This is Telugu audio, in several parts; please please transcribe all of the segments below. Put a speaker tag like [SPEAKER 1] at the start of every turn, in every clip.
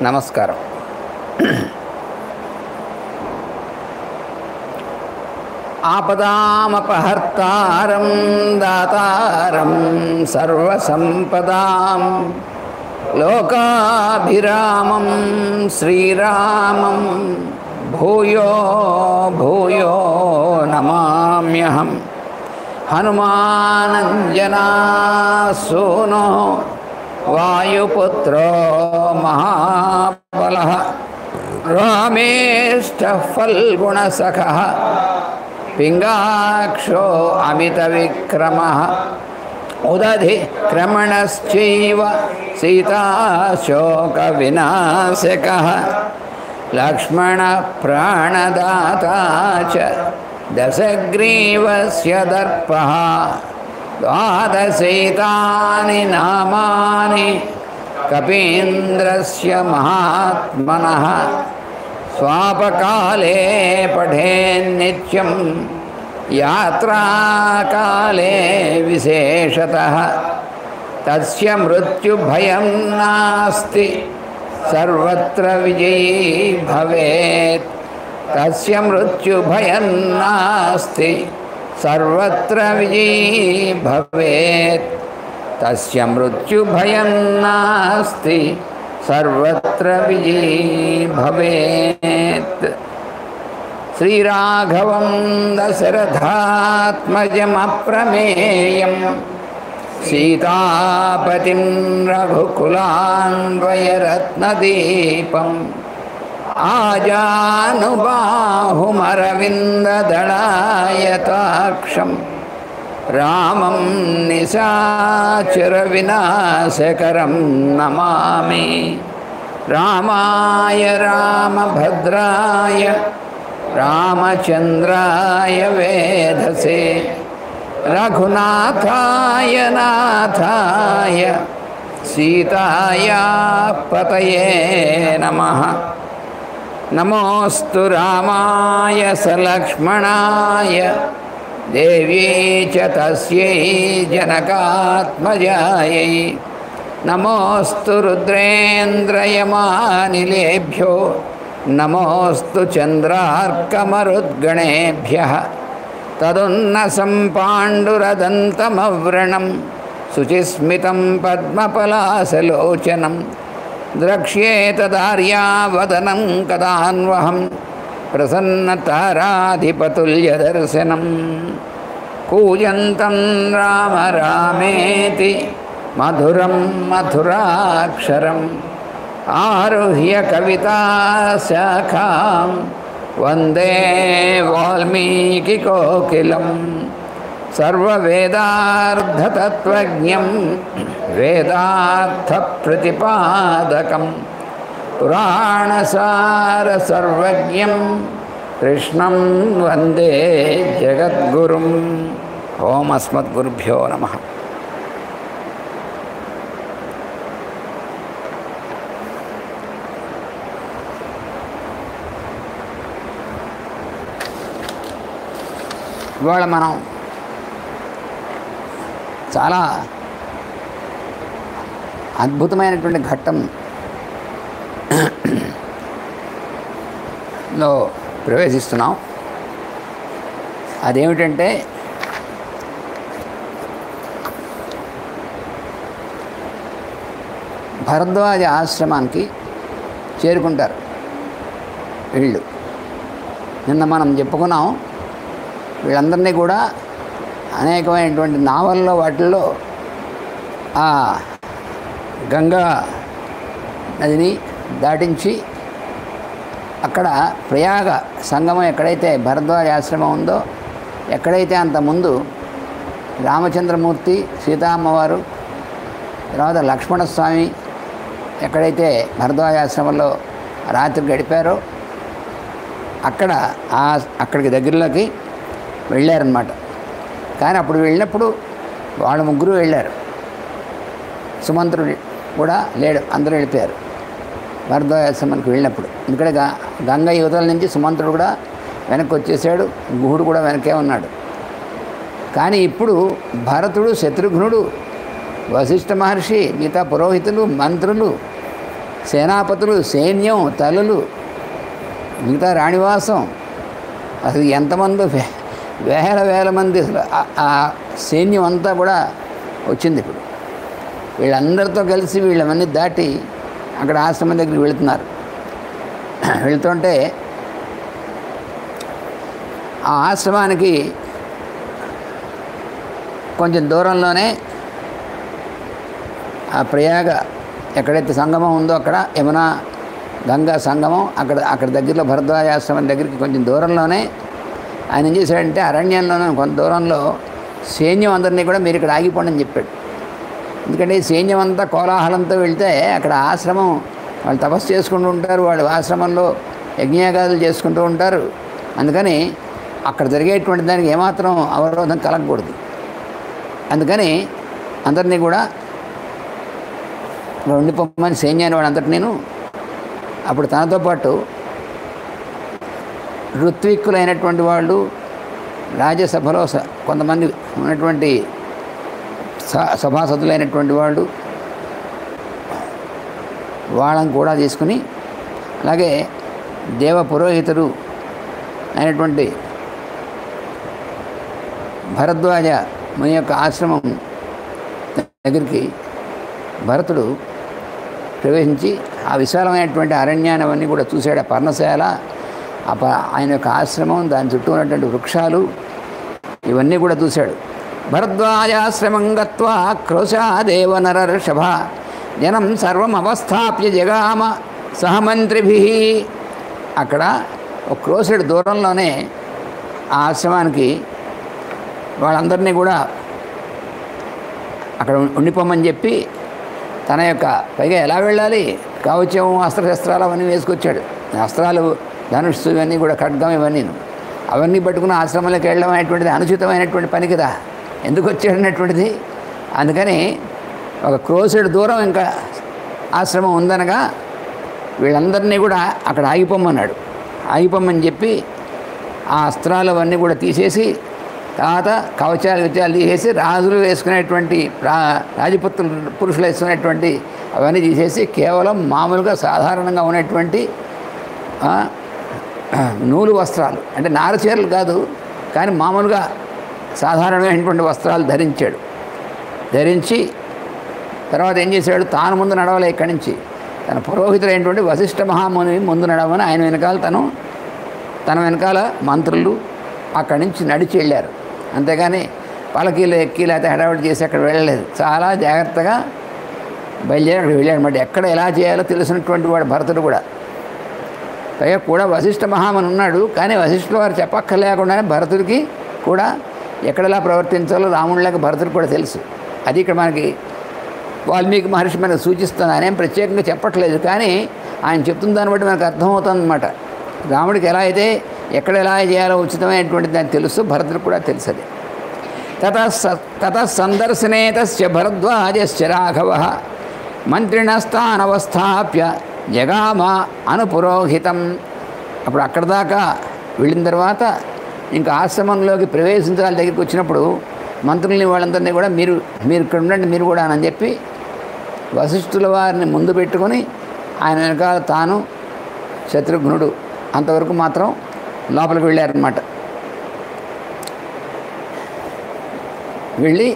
[SPEAKER 1] నమస్కారం ఆపదామపహర్తారం దాతారం సర్వసంపదాం లోకాభిరామం శ్రీరామం భూయో భూయో నమామ్యహం హనుమానంజనాసూనో వాయుపుత్రో మహాబల రామేష్ట ఫల్గుణసఖ పింగాక్షో అమితవిక్రమ ఉదధి క్రమణశ్చైవ సీతాశోకవినాశక లక్ష్మణ ప్రాణదాతా చ దశగ్రీవస్య దర్పः ద్వాదశైతాని నామాని కపీంద్రస్య మహాత్మనः స్వాపకాలే పఠేన్నిత్యం యాత్రాకాలే విశేషతः తస్య మృత్యుభయం నాస్తి సర్వత్ర విజయీ భవేత్ తస్య మృత్యుభయం నాస్తి సర్వత్ర విజయీ భవేత్ తస్య మృత్యుభయం నాస్తి సర్వత్ర విజయీ భవేత్ శ్రీరాఘవం దశరథాత్మజమప్రమేయం సీతాపతిం రఘుకులాన్వయరత్నదీపం ఆజానుబాహుమరవిందదళాయతాక్షం రామం నిశాచరవినాశకరం నమామి రామాయ రామభద్రాయ రామచంద్రాయ వేధసే రఘునాథాయ నాథాయ సీతాయా పతయే నమః నమోऽस्तु రామాయ సలక్ష్మణాయ దేవ్యై చ తస్యై జనకాత్మజాయై నమోऽस्तु రుద్రేంద్రయమానిలేభ్యో నమోऽस्तु చంద్రార్కమరుద్గణేభ్యः తదున్నసం పాండురదంతమవ్రణం శుచిస్మితం పద్మపలాసలోచనం ద్రక్ష్యేతదార్యావదనం కదాన్వహం ప్రసన్నతారాధిపతుల్యదర్శనం కూజంతం రామ రామేతి మధురం మధురాక్షరం ఆరుహ్య కవితాశాఖాం వందే వాల్మీకికోకిలం సర్వవేదార్థతత్వజ్ఞం వేదార్థప్రతిపాదకం పురాణసారసర్వజ్ఞం కృష్ణం వందే జగద్గురుం ఓం అస్మద్గురుభ్యో నమ ఇవాళ మనం చాలా అద్భుతమైనటువంటి ఘట్టం లో ప్రవేశిస్తున్నాం అదేమిటంటే భరద్వాజ ఆశ్రమానికి చేరుకుంటారు వీళ్ళు నిన్న మనం చెప్పుకున్నాం వీళ్ళందరినీ కూడా అనేకమైనటువంటి నావల్లో వాటిల్లో ఆ గంగా నదిని దాటించి అక్కడ ప్రయాగ సంగమం ఎక్కడైతే భరద్వాజ ఆశ్రమం ఉందో ఎక్కడైతే అంత ముందు రామచంద్రమూర్తి సీతామ్మవారు తర్వాత లక్ష్మణస్వామి ఎక్కడైతే భరద్వాజ ఆశ్రమంలో రాత్రి గడిపారో అక్కడ ఆ అక్కడికి దగ్గరలోకి వెళ్ళారనమాట కానీ అప్పుడు వెళ్ళినప్పుడు వాళ్ళు ముగ్గురు వెళ్ళారు సుమంత్రుడు కూడా లేడు అందరూ వెళ్ళిపోయారు భరద్వాజాశ్రమానికి వెళ్ళినప్పుడు ఎందుకంటే గ గంగ యువతల నుంచి సుమంత్రుడు కూడా వెనక్కి వచ్చేసాడు గుహుడు కూడా వెనకే ఉన్నాడు కానీ ఇప్పుడు భరతుడు శత్రుఘ్నుడు వశిష్ఠ మహర్షి మిగతా పురోహితులు మంత్రులు సేనాపతులు సైన్యం తలలు మిగతా రాణివాసం అసలు ఎంతమంది వే- వేల వేల మంది అసలు ఆ- ఆ సైన్యం అంతా కూడా వచ్చింది ఇప్పుడు వీళ్ళందరితో కలిసి వీళ్ళవన్నీ దాటి అక్కడ ఆశ్రమం దగ్గరికి వెళుతున్నారు వెళ్తుంటే ఆ ఆశ్రమానికి కొంచెం దూరంలోనే ఆ ప్రయాగ ఎక్కడైతే సంగమం ఉందో అక్కడ యమునా గంగా సంగమం అక్కడ అక్కడ దగ్గరలో భరద్వాజ ఆశ్రమం దగ్గరికి కొంచెం దూరంలోనే ఆయన ఏం చేశాడంటే అరణ్యంలోనే కొంత దూరంలో సైన్యం అందరినీ కూడా మీరు ఇక్కడ ఆగిపోండి అని చెప్పాడు ఎందుకంటే ఈ సైన్యం అంతా కోలాహలంతో వెళ్తే అక్కడ ఆశ్రమం వాళ్ళు తపస్సు చేసుకుంటూ ఉంటారు వాళ్ళు ఆశ్రమంలో యజ్ఞయాగాదులు చేసుకుంటూ ఉంటారు అందుకని అక్కడ జరిగేటువంటి దానికి ఏమాత్రం అవరోధం కలగకూడదు అందుకని అందరినీ కూడా ఇక్కడ ఉండిపోమని సైన్యాన్ని వాళ్ళంతటి నేను అప్పుడు తనతో పాటు ఋత్విక్కులైనటువంటి వాళ్ళు రాజ్యసభలో స- కొంతమంది ఉన్నటువంటి స- సభాసదులైనటువంటి వాళ్ళు వాళ్ళని కూడా తీసుకుని అలాగే దేవ పురోహితుడు అయినటువంటి భరద్వాజ ముని యొక్క ఆశ్రమం దగ్గరికి భరతుడు ప్రవేశించి ఆ విశాలమైనటువంటి అరణ్యాన్ని అవన్నీ కూడా చూశాడు ఆ పర్ణశాల ఆ ప- ఆయన యొక్క ఆశ్రమం దాని చుట్టూ ఉన్నటువంటి వృక్షాలు ఇవన్నీ కూడా చూశాడు భరద్వాజాశ్రమం గత్వా క్రోశాదేవ నరర్షభ జనం సర్వం అవస్థాప్య జగామ సహమంత్రిభి అక్కడ ఒక క్రోసెడ్ దూరంలోనే ఆ ఆశ్రమానికి వాళ్ళందరినీ కూడా అక్కడ ఉండిపోమని చెప్పి తన యొక్క పైగా ఎలా వెళ్ళాలి కవచం అస్త్రశస్త్రాలు అవన్నీ వేసుకొచ్చాడు అస్త్రాలు ధనుస్సు ఇవన్నీ కూడా ఖడ్గం ఇవన్నీ అవన్నీ పట్టుకుని ఆశ్రమంలోకి వెళ్ళడం అనేటువంటిది అనుచితమైనటువంటి పని కదా ఎందుకు వచ్చాడు అనేటువంటిది అందుకని ఒక క్రోసెడ్ దూరం ఇంకా ఆశ్రమం ఉందనగా వీళ్ళందరినీ కూడా అక్కడ ఆగిపోమన్నాడు ఆగిపోమని చెప్పి ఆ అస్త్రాలు అవన్నీ కూడా తీసేసి తర్వాత కవచాలు విచాలు తీసేసి రాజులు వేసుకునేటువంటి రా రాజపుత్రులు పురుషులు వేసుకునేటువంటి అవన్నీ తీసేసి కేవలం మామూలుగా సాధారణంగా ఉన్నటువంటి ఆ, నూలు వస్త్రాలు అంటే నార చీరలు కాదు కానీ మామూలుగా సాధారణమైనటువంటి వస్త్రాలు ధరించాడు ధరించి తర్వాత ఏం చేశాడు తాను ముందు నడవలే ఇక్కడి నుంచి తన పురోహితుడైనటువంటి వశిష్ఠ మహాముని ముందు నడవని ఆయన వెనకాల తను తన వెనకాల మంత్రులు అక్కడి నుంచి నడిచి వెళ్ళారు అంతేగాని పలకీలు ఎక్కి లేకపోతే హడావిడి చేసి అక్కడ వెళ్ళలేదు చాలా జాగ్రత్తగా బయలుదేరి అక్కడ వెళ్ళాడు మరి ఎక్కడ ఎలా చేయాలో తెలిసినటువంటి వాడు భరతుడు కూడా పైగా కూడా వశిష్ఠ మహామని ఉన్నాడు కానీ వశిష్ఠుల వారు చెప్పక్కర్లేకుండానే భరతుడికి కూడా ఎక్కడ ఎలా ప్రవర్తించాలో రాముడిలాగా భరతుడికి కూడా తెలుసు అది ఇక్కడ మనకి వాల్మీకి మహర్షి మనకు సూచిస్తుంది ఆయన ఏం ప్రత్యేకంగా చెప్పట్లేదు కానీ ఆయన చెప్తున్న దాన్ని బట్టి మనకు అర్థమవుతుంది అనమాట రాముడికి ఎలా అయితే ఎక్కడ ఎలా చేయాలో ఉచితమైనటువంటి దాన్ని తెలుసు భరతుడికి కూడా తెలుసు అది తత తత సందర్శనే తస్య భరద్వాజస్య రాఘవ మంత్రిణస్థానవస్థాప్య జగామ అనుపురోహితం అప్పుడు అక్కడ దాకా వెళ్ళిన తర్వాత ఇంకా ఆశ్రమంలోకి ప్రవేశించాలి దగ్గరికి వచ్చినప్పుడు మంత్రుల్ని వాళ్ళందరినీ కూడా మీరు మీరు ఇక్కడ ఉండండి మీరు కూడా అని చెప్పి వశిష్ఠుల వారిని ముందు పెట్టుకొని ఆయన వెనకాల తాను శత్రుఘ్నుడు అంతవరకు మాత్రం లోపలికి వెళ్ళారనమాట వెళ్ళి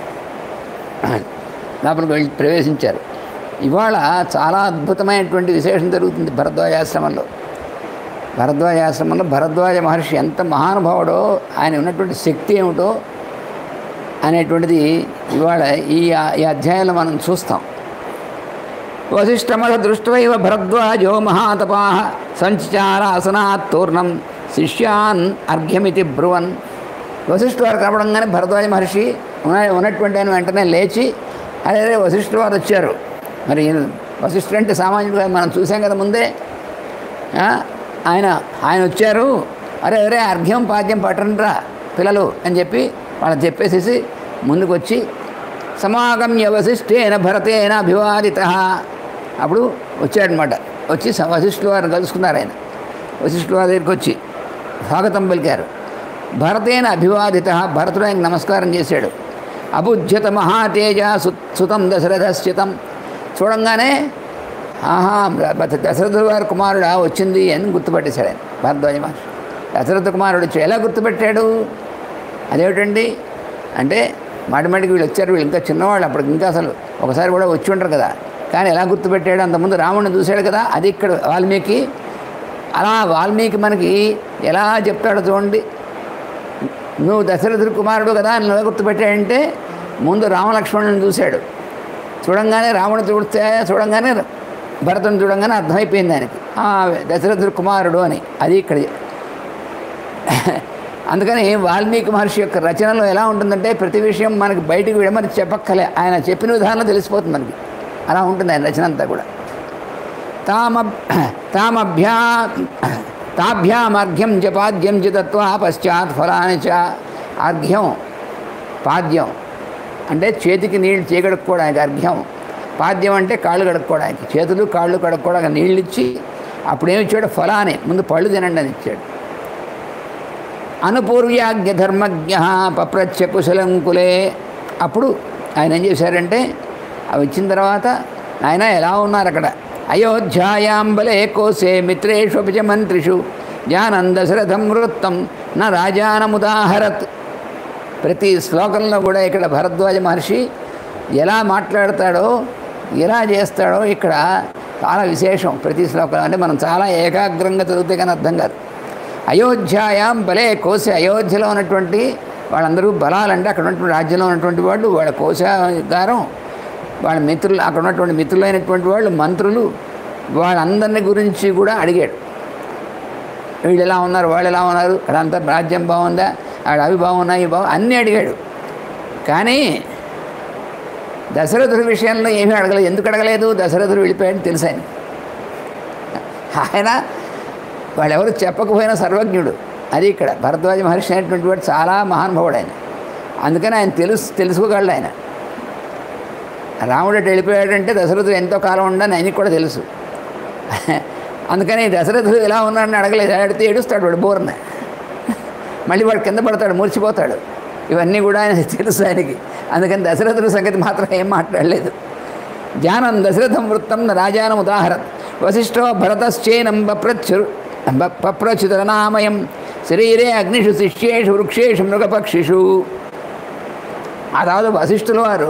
[SPEAKER 1] లోపలికి వెళ్ళి ప్రవేశించారు ఇవాళ చాలా అద్భుతమైనటువంటి విశేషం జరుగుతుంది భరద్వాజాశ్రమంలో భరద్వాజాశ్రమంలో భరద్వాజ మహర్షి ఎంత మహానుభావుడో ఆయన ఉన్నటువంటి శక్తి ఏమిటో అనేటువంటిది ఇవాళ ఈ ఈ అధ్యాయంలో మనం చూస్తాం వశిష్టమల దృష్ట్వైవ భరద్వాజో మహాతపా సంచారాసనాత్ తూర్ణం శిష్యాన్ అర్ఘ్యమితి బ్రువన్ వశిష్ఠ వారు కనపడంగానే భరద్వాజ మహర్షి ఉన్న ఉన్నటువంటి ఆయన వెంటనే లేచి అరే అరే వశిష్ఠ వారు వచ్చారు మరి వశిష్ఠుడు అంటే సామాన్యుడు కాదు, మనం చూసాం కదా ముందే ఆ, ఆయన ఆయన వచ్చారు అరే అరే అర్ఘ్యం పాద్యం పట్టండ్రా పిల్లలు అని చెప్పి వాళ్ళకి చెప్పేసేసి ముందుకు వచ్చి సమాగమ్య వశిష్ఠేన భరతేన అభివాదిత అప్పుడు వచ్చాడనమాట వచ్చి స- వశిష్ఠుల వారిని కలుసుకున్నారు ఆయన వశిష్ఠుల వారి దగ్గరికి వచ్చి స్వాగతం పలికారు భరతేన అభివాదిత భరతుడు ఆయనకు నమస్కారం చేశాడు అబుజ్యత మహాతేజ సు సుతం దశరథశ్చితం చూడంగానే ఆహా ద- దశరథుడు వారి కుమారుడా వచ్చింది అని గుర్తుపట్టేశాడు ఆయన భరద్వాజ మహర్షి దశరథ కుమారుడు వచ్చి ఎలా గుర్తుపెట్టాడు అదేమిటండి అంటే మాటి మాటికి వీళ్ళు వచ్చారు వీళ్ళు ఇంకా చిన్నవాళ్ళు అప్పటికి ఇంకా అసలు ఒకసారి కూడా వచ్చి ఉంటారు కదా కానీ ఎలా గుర్తుపెట్టాడు అంతకుముందు రాముడిని చూశాడు కదా అది ఇక్కడ వాల్మీకి అలా వాల్మీకి మనకి ఎలా చెప్తాడో చూడండి నువ్వు దశరథుడి కుమారుడు కదా అని ఎలా గుర్తుపెట్టాడంటే ముందు రామలక్ష్మణుని చూశాడు చూడంగానే రాముడు చూస్తే చూడంగానే భరతుని చూడంగానే అర్థమైపోయింది ఆయనకి ఆ, దశరథుడి కుమారుడు అని అది ఇక్కడ అందుకని వాల్మీకి మహర్షి యొక్క రచనలో ఎలా ఉంటుందంటే ప్రతి విషయం మనకి బయటికి విడమని చెప్పక్కలే ఆయన చెప్పిన విధానంలో తెలిసిపోతుంది మనకి అలా ఉంటుంది ఆయన రచన అంతా కూడా తామ తామభ్యా తాభ్యామర్ఘ్యం చ పాద్యం చ తత్వా పశ్చాత్ ఫలాని చ అర్ఘ్యం పాద్యం అంటే చేతికి నీళ్ళు చేయగడుక్కోవడానికి అర్ఘ్యం పాద్యం అంటే కాళ్ళు కడుక్కోవడానికి చేతులు కాళ్ళు కడుక్కోవడానికి నీళ్ళు ఇచ్చి అప్పుడేమి ఇచ్చాడు ఫలాన్ని ముందు పళ్ళు తినండి అని ఇచ్చాడు అనుపూర్వ్యాజ్ఞ ధర్మజ్ఞ పప్రచ్య కుశలంకులే అప్పుడు ఆయన ఏం చేశారంటే అవి ఇచ్చిన తర్వాత ఆయన ఎలా ఉన్నారు అక్కడ అయోధ్యాయాం బలే కోసే మిత్రేషు అపి చ మంత్రిషు జానం దశరథం వృత్తం నా రాజానముదాహరత్ ప్రతి శ్లోకంలో కూడా ఇక్కడ భరద్వాజ మహర్షి ఎలా మాట్లాడతాడో ఎలా చేస్తాడో ఇక్కడ చాలా విశేషం ప్రతి శ్లోకం అంటే మనం చాలా ఏకాగ్రంగా చదివితే కానీ అర్థం కాదు అయోధ్యాయాం బలే కోసే అయోధ్యలో ఉన్నటువంటి వాళ్ళందరూ బలాలంటే అక్కడ ఉన్నటువంటి రాజ్యంలో ఉన్నటువంటి వాళ్ళు వాళ్ళ కోశాగారం వాళ్ళ మిత్రులు అక్కడ ఉన్నటువంటి మిత్రులైనటువంటి వాళ్ళు మంత్రులు వాళ్ళందరిని గురించి కూడా అడిగాడు వీళ్ళు ఎలా ఉన్నారు వాళ్ళు ఎలా ఉన్నారు అక్కడ అంతా రాజ్యం బాగుందా అక్కడ అవి బాగున్నాయి ఇవి బాగు అన్నీ అడిగాడు కానీ దశరథుడి విషయంలో ఏమీ అడగలేదు ఎందుకు అడగలేదు దశరథుడు వెళ్ళిపోయాడని తెలుసు ఆయన ఆయన వాళ్ళెవరు చెప్పకపోయినా సర్వజ్ఞుడు అది ఇక్కడ భరద్వాజ మహర్షి అనేటువంటి వాడు చాలా మహానుభావుడు ఆయన అందుకని ఆయన తెలుసు తెలుసుకోగలడు ఆయన రాముడు అటు వెళ్ళిపోయాడంటే దశరథుడు ఎంతో కాలం ఉండని ఆయనకి కూడా తెలుసు అందుకని దశరథుడు ఎలా ఉన్నాడని అడగలేదు అడిగితే ఏడుస్తాడు వాడు బోర్న మళ్ళీ వాడు కింద పడతాడు మూర్చిపోతాడు ఇవన్నీ కూడా ఆయన తెలుసు ఆయనకి అందుకని దశరథుడి సంగతి మాత్రం ఏం మాట్లాడలేదు జానం దశరథం వృత్తం రాజానం ఉదాహరత్ వశిష్ఠో భరతశ్చేనం బప్రచ్చురు పప్రచ్యుతనామయం శరీరే అగ్నిషు శిష్యేషు వృక్షేషు మృగపక్షిషు ఆ తర్వాత వశిష్ఠుల వారు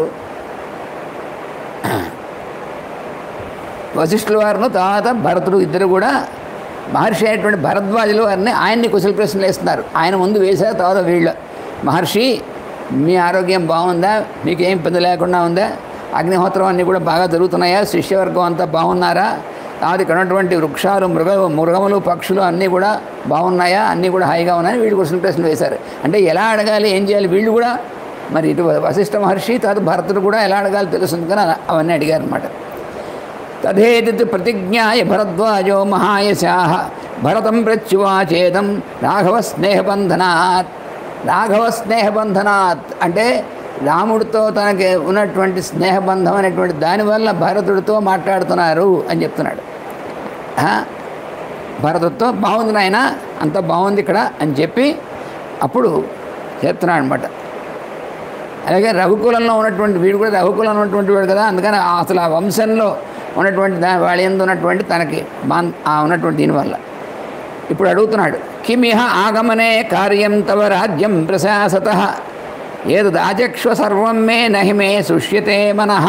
[SPEAKER 1] వశిష్ఠుల వారును తర్వాత భరతుడు ఇద్దరు కూడా మహర్షి అయినటువంటి భరద్వాజుల వారిని ఆయన్ని కుశల ప్రశ్నలు వేస్తున్నారు ఆయన ముందు వేశారు తర్వాత వీళ్ళు మహర్షి మీ ఆరోగ్యం బాగుందా మీకు ఏం ఇబ్బంది లేకుండా ఉందా అగ్నిహోత్రం అన్నీ కూడా బాగా జరుగుతున్నాయా శిష్యవర్గం అంతా బాగున్నారా తర్వాత ఇక్కడ ఉన్నటువంటి వృక్షాలు మృగ మృగములు పక్షులు అన్నీ కూడా బాగున్నాయా అన్నీ కూడా హాయిగా ఉన్నాయని వీళ్ళు కుశల ప్రశ్నలు వేశారు అంటే ఎలా అడగాలి ఏం చేయాలి వీళ్ళు కూడా మరి ఇటు వశిష్ఠ మహర్షి తర్వాత భరతుడు కూడా ఎలా అడగాలి తెలుస్తుంది కానీ అవన్నీ అడిగారు అనమాట తథేతి ప్రతిజ్ఞాయ భరద్వాజో మహాయశా భరతం ప్రత్యువాచేదం రాఘవ స్నేహబంధనాత్ రాఘవ స్నేహబంధనాత్ అంటే రాముడితో తనకి ఉన్నటువంటి స్నేహబంధం అనేటువంటి దానివల్ల భరతుడితో మాట్లాడుతున్నారు అని చెప్తున్నాడు ఆ? భరతుడితో బాగుంది నాయన అంత బాగుంది ఇక్కడ అని చెప్పి అప్పుడు చెప్తున్నాడు అనమాట అలాగే రఘుకులంలో ఉన్నటువంటి వీడు కూడా రఘుకులంలో ఉన్నటువంటి వాడు కదా అందుకని ఆ- అసలు ఆ వంశంలో ఉన్నటువంటి దా వాళ్ళ ఎందు ఉన్నటువంటి తనకి బాన్ ఆ ఉన్నటువంటి దీనివల్ల ఇప్పుడు అడుగుతున్నాడు కిమిహ ఆగమనే కార్యం తవ రాజ్యం ప్రశాసత ఏదాచక్ష్వ సర్వం మే నహి మే సుష్యతే మనః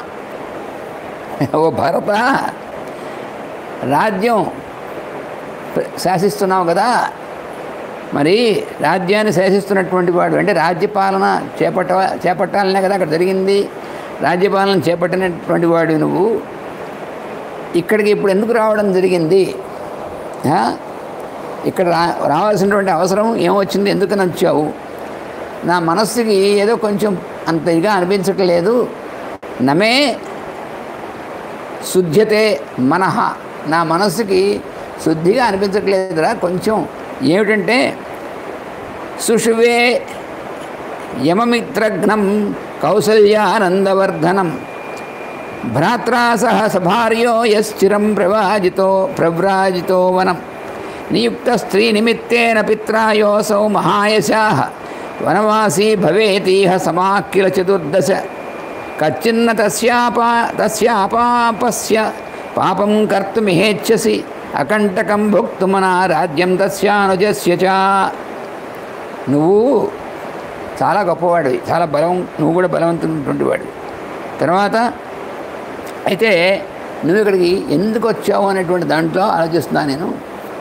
[SPEAKER 1] ఓ భరత రాజ్యం ప్ర- శాసిస్తున్నావు కదా మరి రాజ్యాన్ని శాసిస్తున్నటువంటి వాడు అంటే రాజ్యపాలన చేపట్ట చేపట్టాలనే కదా అక్కడ జరిగింది రాజ్యపాలన చేపట్టినటువంటి వాడు నువ్వు ఇక్కడికి ఇప్పుడు ఎందుకు రావడం జరిగింది ఆ? ఇక్కడ రా రావాల్సినటువంటి అవసరం ఏమొచ్చింది ఎందుకు నచ్చావు నా మనస్సుకి ఏదో కొంచెం అంత ఇదిగా అనిపించట్లేదు నమే శుద్ధ్యతే మనః నా మనస్సుకి శుద్ధిగా అనిపించట్లేదురా కొంచెం ఏమిటంటే సుషువే యమమిత్రఘ్నం కౌసల్యానందవర్ధనం భ్రాత్రా సహ సభార్యో యశ్చిరం ప్రవాజితో ప్రవ్రాజితో వనం నియుక్త స్త్రీ నిమిత్తేన పిత్రాయోసౌ మహాయశా వనవాసీ భవేతీహ సమాకిల చతుర్దశ కచ్చిన్న తస్యాపా తస్యాపాపస్య పాపం కర్తుమిహేచ్ఛసి అకంటకం భుక్తుమనా రాజ్యం తస్యానుజస్య చ నువ్వు చాలా గొప్పవాడివి చాలా బలం నువ్వు కూడా బలవంతున్నటువంటి వాడివి తర్వాత అయితే నువ్వు ఇక్కడికి ఎందుకు వచ్చావు అనేటువంటి దాంట్లో ఆలోచిస్తున్నాను నేను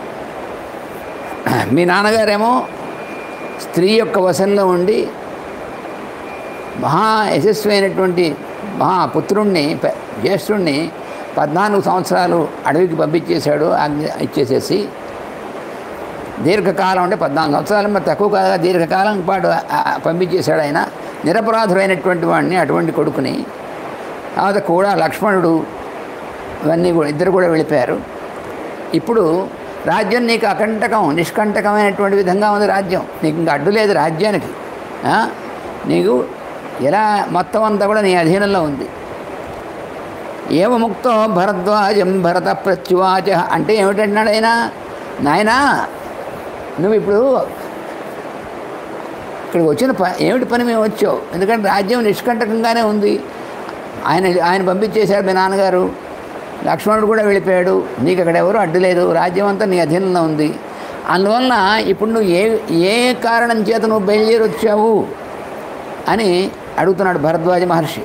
[SPEAKER 1] మీ నాన్నగారేమో స్త్రీ యొక్క వశంలో ఉండి మహా యశస్వి అయినటువంటి మహా పుత్రుణ్ణి పె- జ్యేష్ఠుణ్ణి పద్నాలుగు సంవత్సరాలు అడవికి పంపించేశాడు ఆజ్ఞ ఇచ్చేసేసి దీర్ఘకాలం అంటే పద్నాలుగు సంవత్సరాలు మరి తక్కువ కాగా దీర్ఘకాలం పాటు ఆ- ఆ పంపించేశాడు ఆయన నిరపరాధులైనటువంటి వాడిని అటువంటి కొడుకుని తర్వాత కూడా లక్ష్మణుడు ఇవన్నీ కూడా ఇద్దరు కూడా వెళ్ళిపోయారు ఇప్పుడు రాజ్యం నీకు అకంటకం నిష్కంటకమైనటువంటి విధంగా ఉంది రాజ్యం నీకు ఇంకా అడ్డు లేదు రాజ్యానికి ఆ? నీకు ఎలా మొత్తం అంతా కూడా నీ అధీనంలో ఉంది ఏవముక్తో భరద్వాజం భరత ప్రత్యువాచ అంటే ఏమిటంటున్నాడు ఆయన నాయనా నువ్వు ఇప్పుడు ఇక్కడికి వచ్చిన ప ఏమిటి పని మేము వచ్చావు ఎందుకంటే రాజ్యం నిష్కంటకంగానే ఉంది ఆయన ఆయన పంపించేశారు మీ నాన్నగారు లక్ష్మణుడు కూడా వెళ్ళిపోయాడు నీకు అక్కడ ఎవరు అడ్డు లేదు రాజ్యం అంతా నీ అధీనంలో ఉంది అందువలన ఇప్పుడు నువ్వు ఏ ఏ కారణం చేత నువ్వు బయలుదేరి వచ్చావు అని అడుగుతున్నాడు భరద్వాజ మహర్షి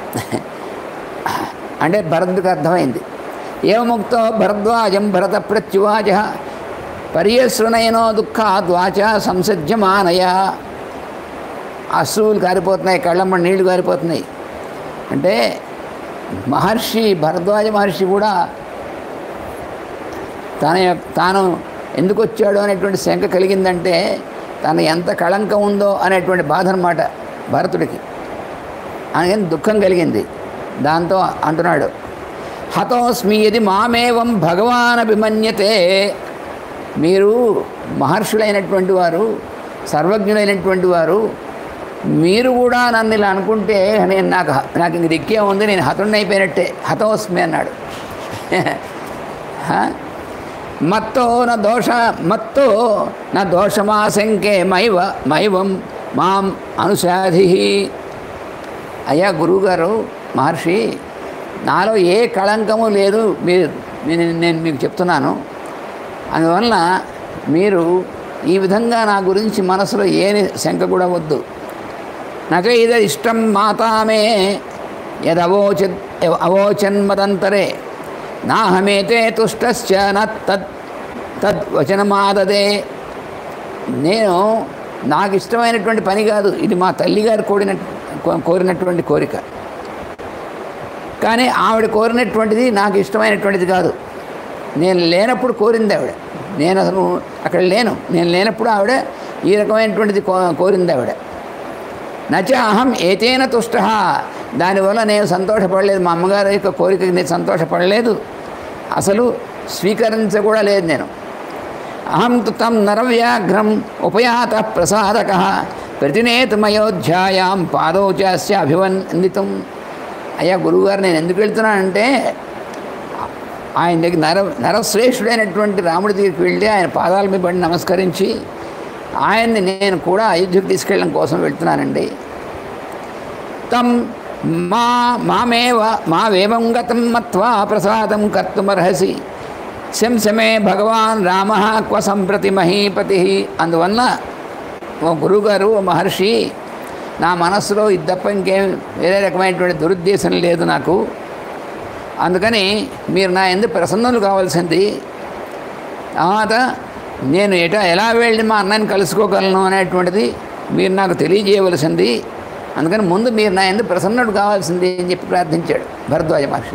[SPEAKER 1] అంటే భరద్కి అర్థమైంది ఏముక్తో భరద్వాజం భరత ప్రత్యువాచ పర్యశృనయనో దుఃఖాద్వాచ సంసజ్యమానయ అశ్రువులు కారిపోతున్నాయి కళ్ళమ్మ నీళ్లు కారిపోతున్నాయి అంటే మహర్షి భరద్వాజ మహర్షి కూడా తన యొక్క తాను ఎందుకు వచ్చాడు అనేటువంటి శంక కలిగిందంటే తను ఎంత కళంకం ఉందో అనేటువంటి బాధ అనమాట భరతుడికి ఆయనకి దుఃఖం కలిగింది దాంతో అంటున్నాడు హతోస్మి ఇది మామేవం భగవాన్ అభిమన్యతే మీరు మహర్షులైనటువంటి వారు సర్వజ్ఞులైనటువంటి వారు మీరు కూడా నన్ను ఇలా అనుకుంటే నేను నాకు నాకు ఇంక దిక్కే ఉంది నేను హతుడిని అయిపోయినట్టే హతోస్మి అన్నాడు హ? మత్తో నా దోష మత్తో నా దోషమాశంకే మైవ మైవం మాం అనుసాధి అయ్యా గురువుగారు మహర్షి నాలో ఏ కళంకము లేదు మీరు నేను నేను మీకు చెప్తున్నాను అందువలన మీరు ఈ విధంగా నా గురించి మనసులో ఏ శంక కూడా వద్దు నచైద ఇష్టం మాతామే యదవోచ అవోచన్మదంతరే నాహమేతే తుష్టశ్చ న తద్ తద్వచనమాదదే నేను నాకు ఇష్టమైనటువంటి పని కాదు ఇది మా తల్లిగారు కోరిన కోరినటువంటి కోరిక కానీ ఆవిడ కోరినటువంటిది నాకు ఇష్టమైనటువంటిది కాదు నేను లేనప్పుడు కోరింది ఆవిడ నేను అసలు అక్కడ లేను నేను లేనప్పుడు ఆవిడ ఈ రకమైనటువంటిది కో కోరింది ఆవిడ నచ అహం ఏతేన తుష్ట దానివల్ల నేను సంతోషపడలేదు మా అమ్మగారి యొక్క కోరికకి నేను సంతోషపడలేదు అసలు స్వీకరించ కూడా లేదు నేను అహం తు తం నరవ్యాఘ్రం ఉపయాత ప్రసాదక ప్రతినేతమయోధ్యాయాం పాదౌచాస్య అభివందితం అయ్యా గురువుగారు నేను ఎందుకు వెళ్తున్నానంటే ఆయన దగ్గర నర నరశ్రేష్ఠుడైనటువంటి రాముడి దగ్గరికి వెళ్ళి ఆయన పాదాల మీద పడి నమస్కరించి ఆయన్ని నేను కూడా అయోధ్యకు తీసుకెళ్ళడం కోసం వెళ్తున్నానండి తం మా మామేవ మావేవం గతం మత్వా ప్రసాదం కర్తుమర్హసి శంశమే భగవాన్ రామ క్వ సంప్రతి మహీపతి అందువల్ల ఓ గురువుగారు ఓ మహర్షి నా మనస్సులో ఇది తప్ప ఇంకేం వేరే రకమైనటువంటి దురుద్దేశం లేదు నాకు అందుకని మీరు నా ఎందుకు ప్రసన్నులు కావాల్సింది తర్వాత నేను ఎట ఎలా వెళ్ళి మా అన్నని కలుసుకోగలను అనేటువంటిది మీరు నాకు తెలియజేయవలసింది అందుకని ముందు మీరు నా ఎందుకు ప్రసన్నుడు కావాల్సింది అని చెప్పి ప్రార్థించాడు భరద్వాజ మహర్షి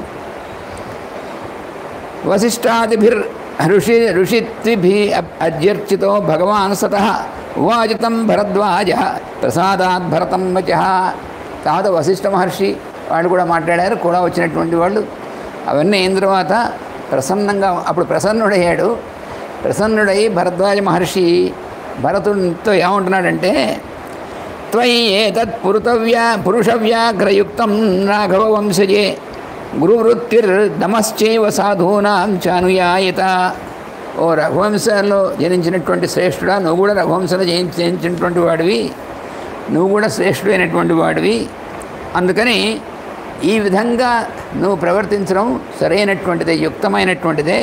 [SPEAKER 1] వశిష్టాదిభిర్ ఋషి ఋషిత్విభి అధ్యర్చితో భగవాన్ సత ఉవాచితం భరద్వాజ ప్రసాదాత్ భరతం వచ తర్వాత వశిష్ఠ మహర్షి వాళ్ళు కూడా మాట్లాడారు కూడా వచ్చినటువంటి వాళ్ళు అవన్నీ అయిన తర్వాత ప్రసన్నంగా అప్పుడు ప్రసన్నుడయ్యాడు ప్రసన్నుడై భరద్వాజ మహర్షి భరతుడితో ఏమంటున్నాడంటే త్వయి ఏతత్ పురుతవ్యా పురుషవ్యాఘ్రయుక్తం రాఘవ వంశజే గురువృత్తిర్దమశ్చైవ సాధూనాం చానుయాయత ఓ రఘువంశంలో జనించినటువంటి శ్రేష్ఠుడా నువ్వు కూడా రఘువంశంలో జని జనించినటువంటి వాడివి నువ్వు కూడా శ్రేష్ఠుడైనటువంటి వాడివి అందుకని ఈ విధంగా నువ్వు ప్రవర్తించడం సరైనటువంటిదే యుక్తమైనటువంటిదే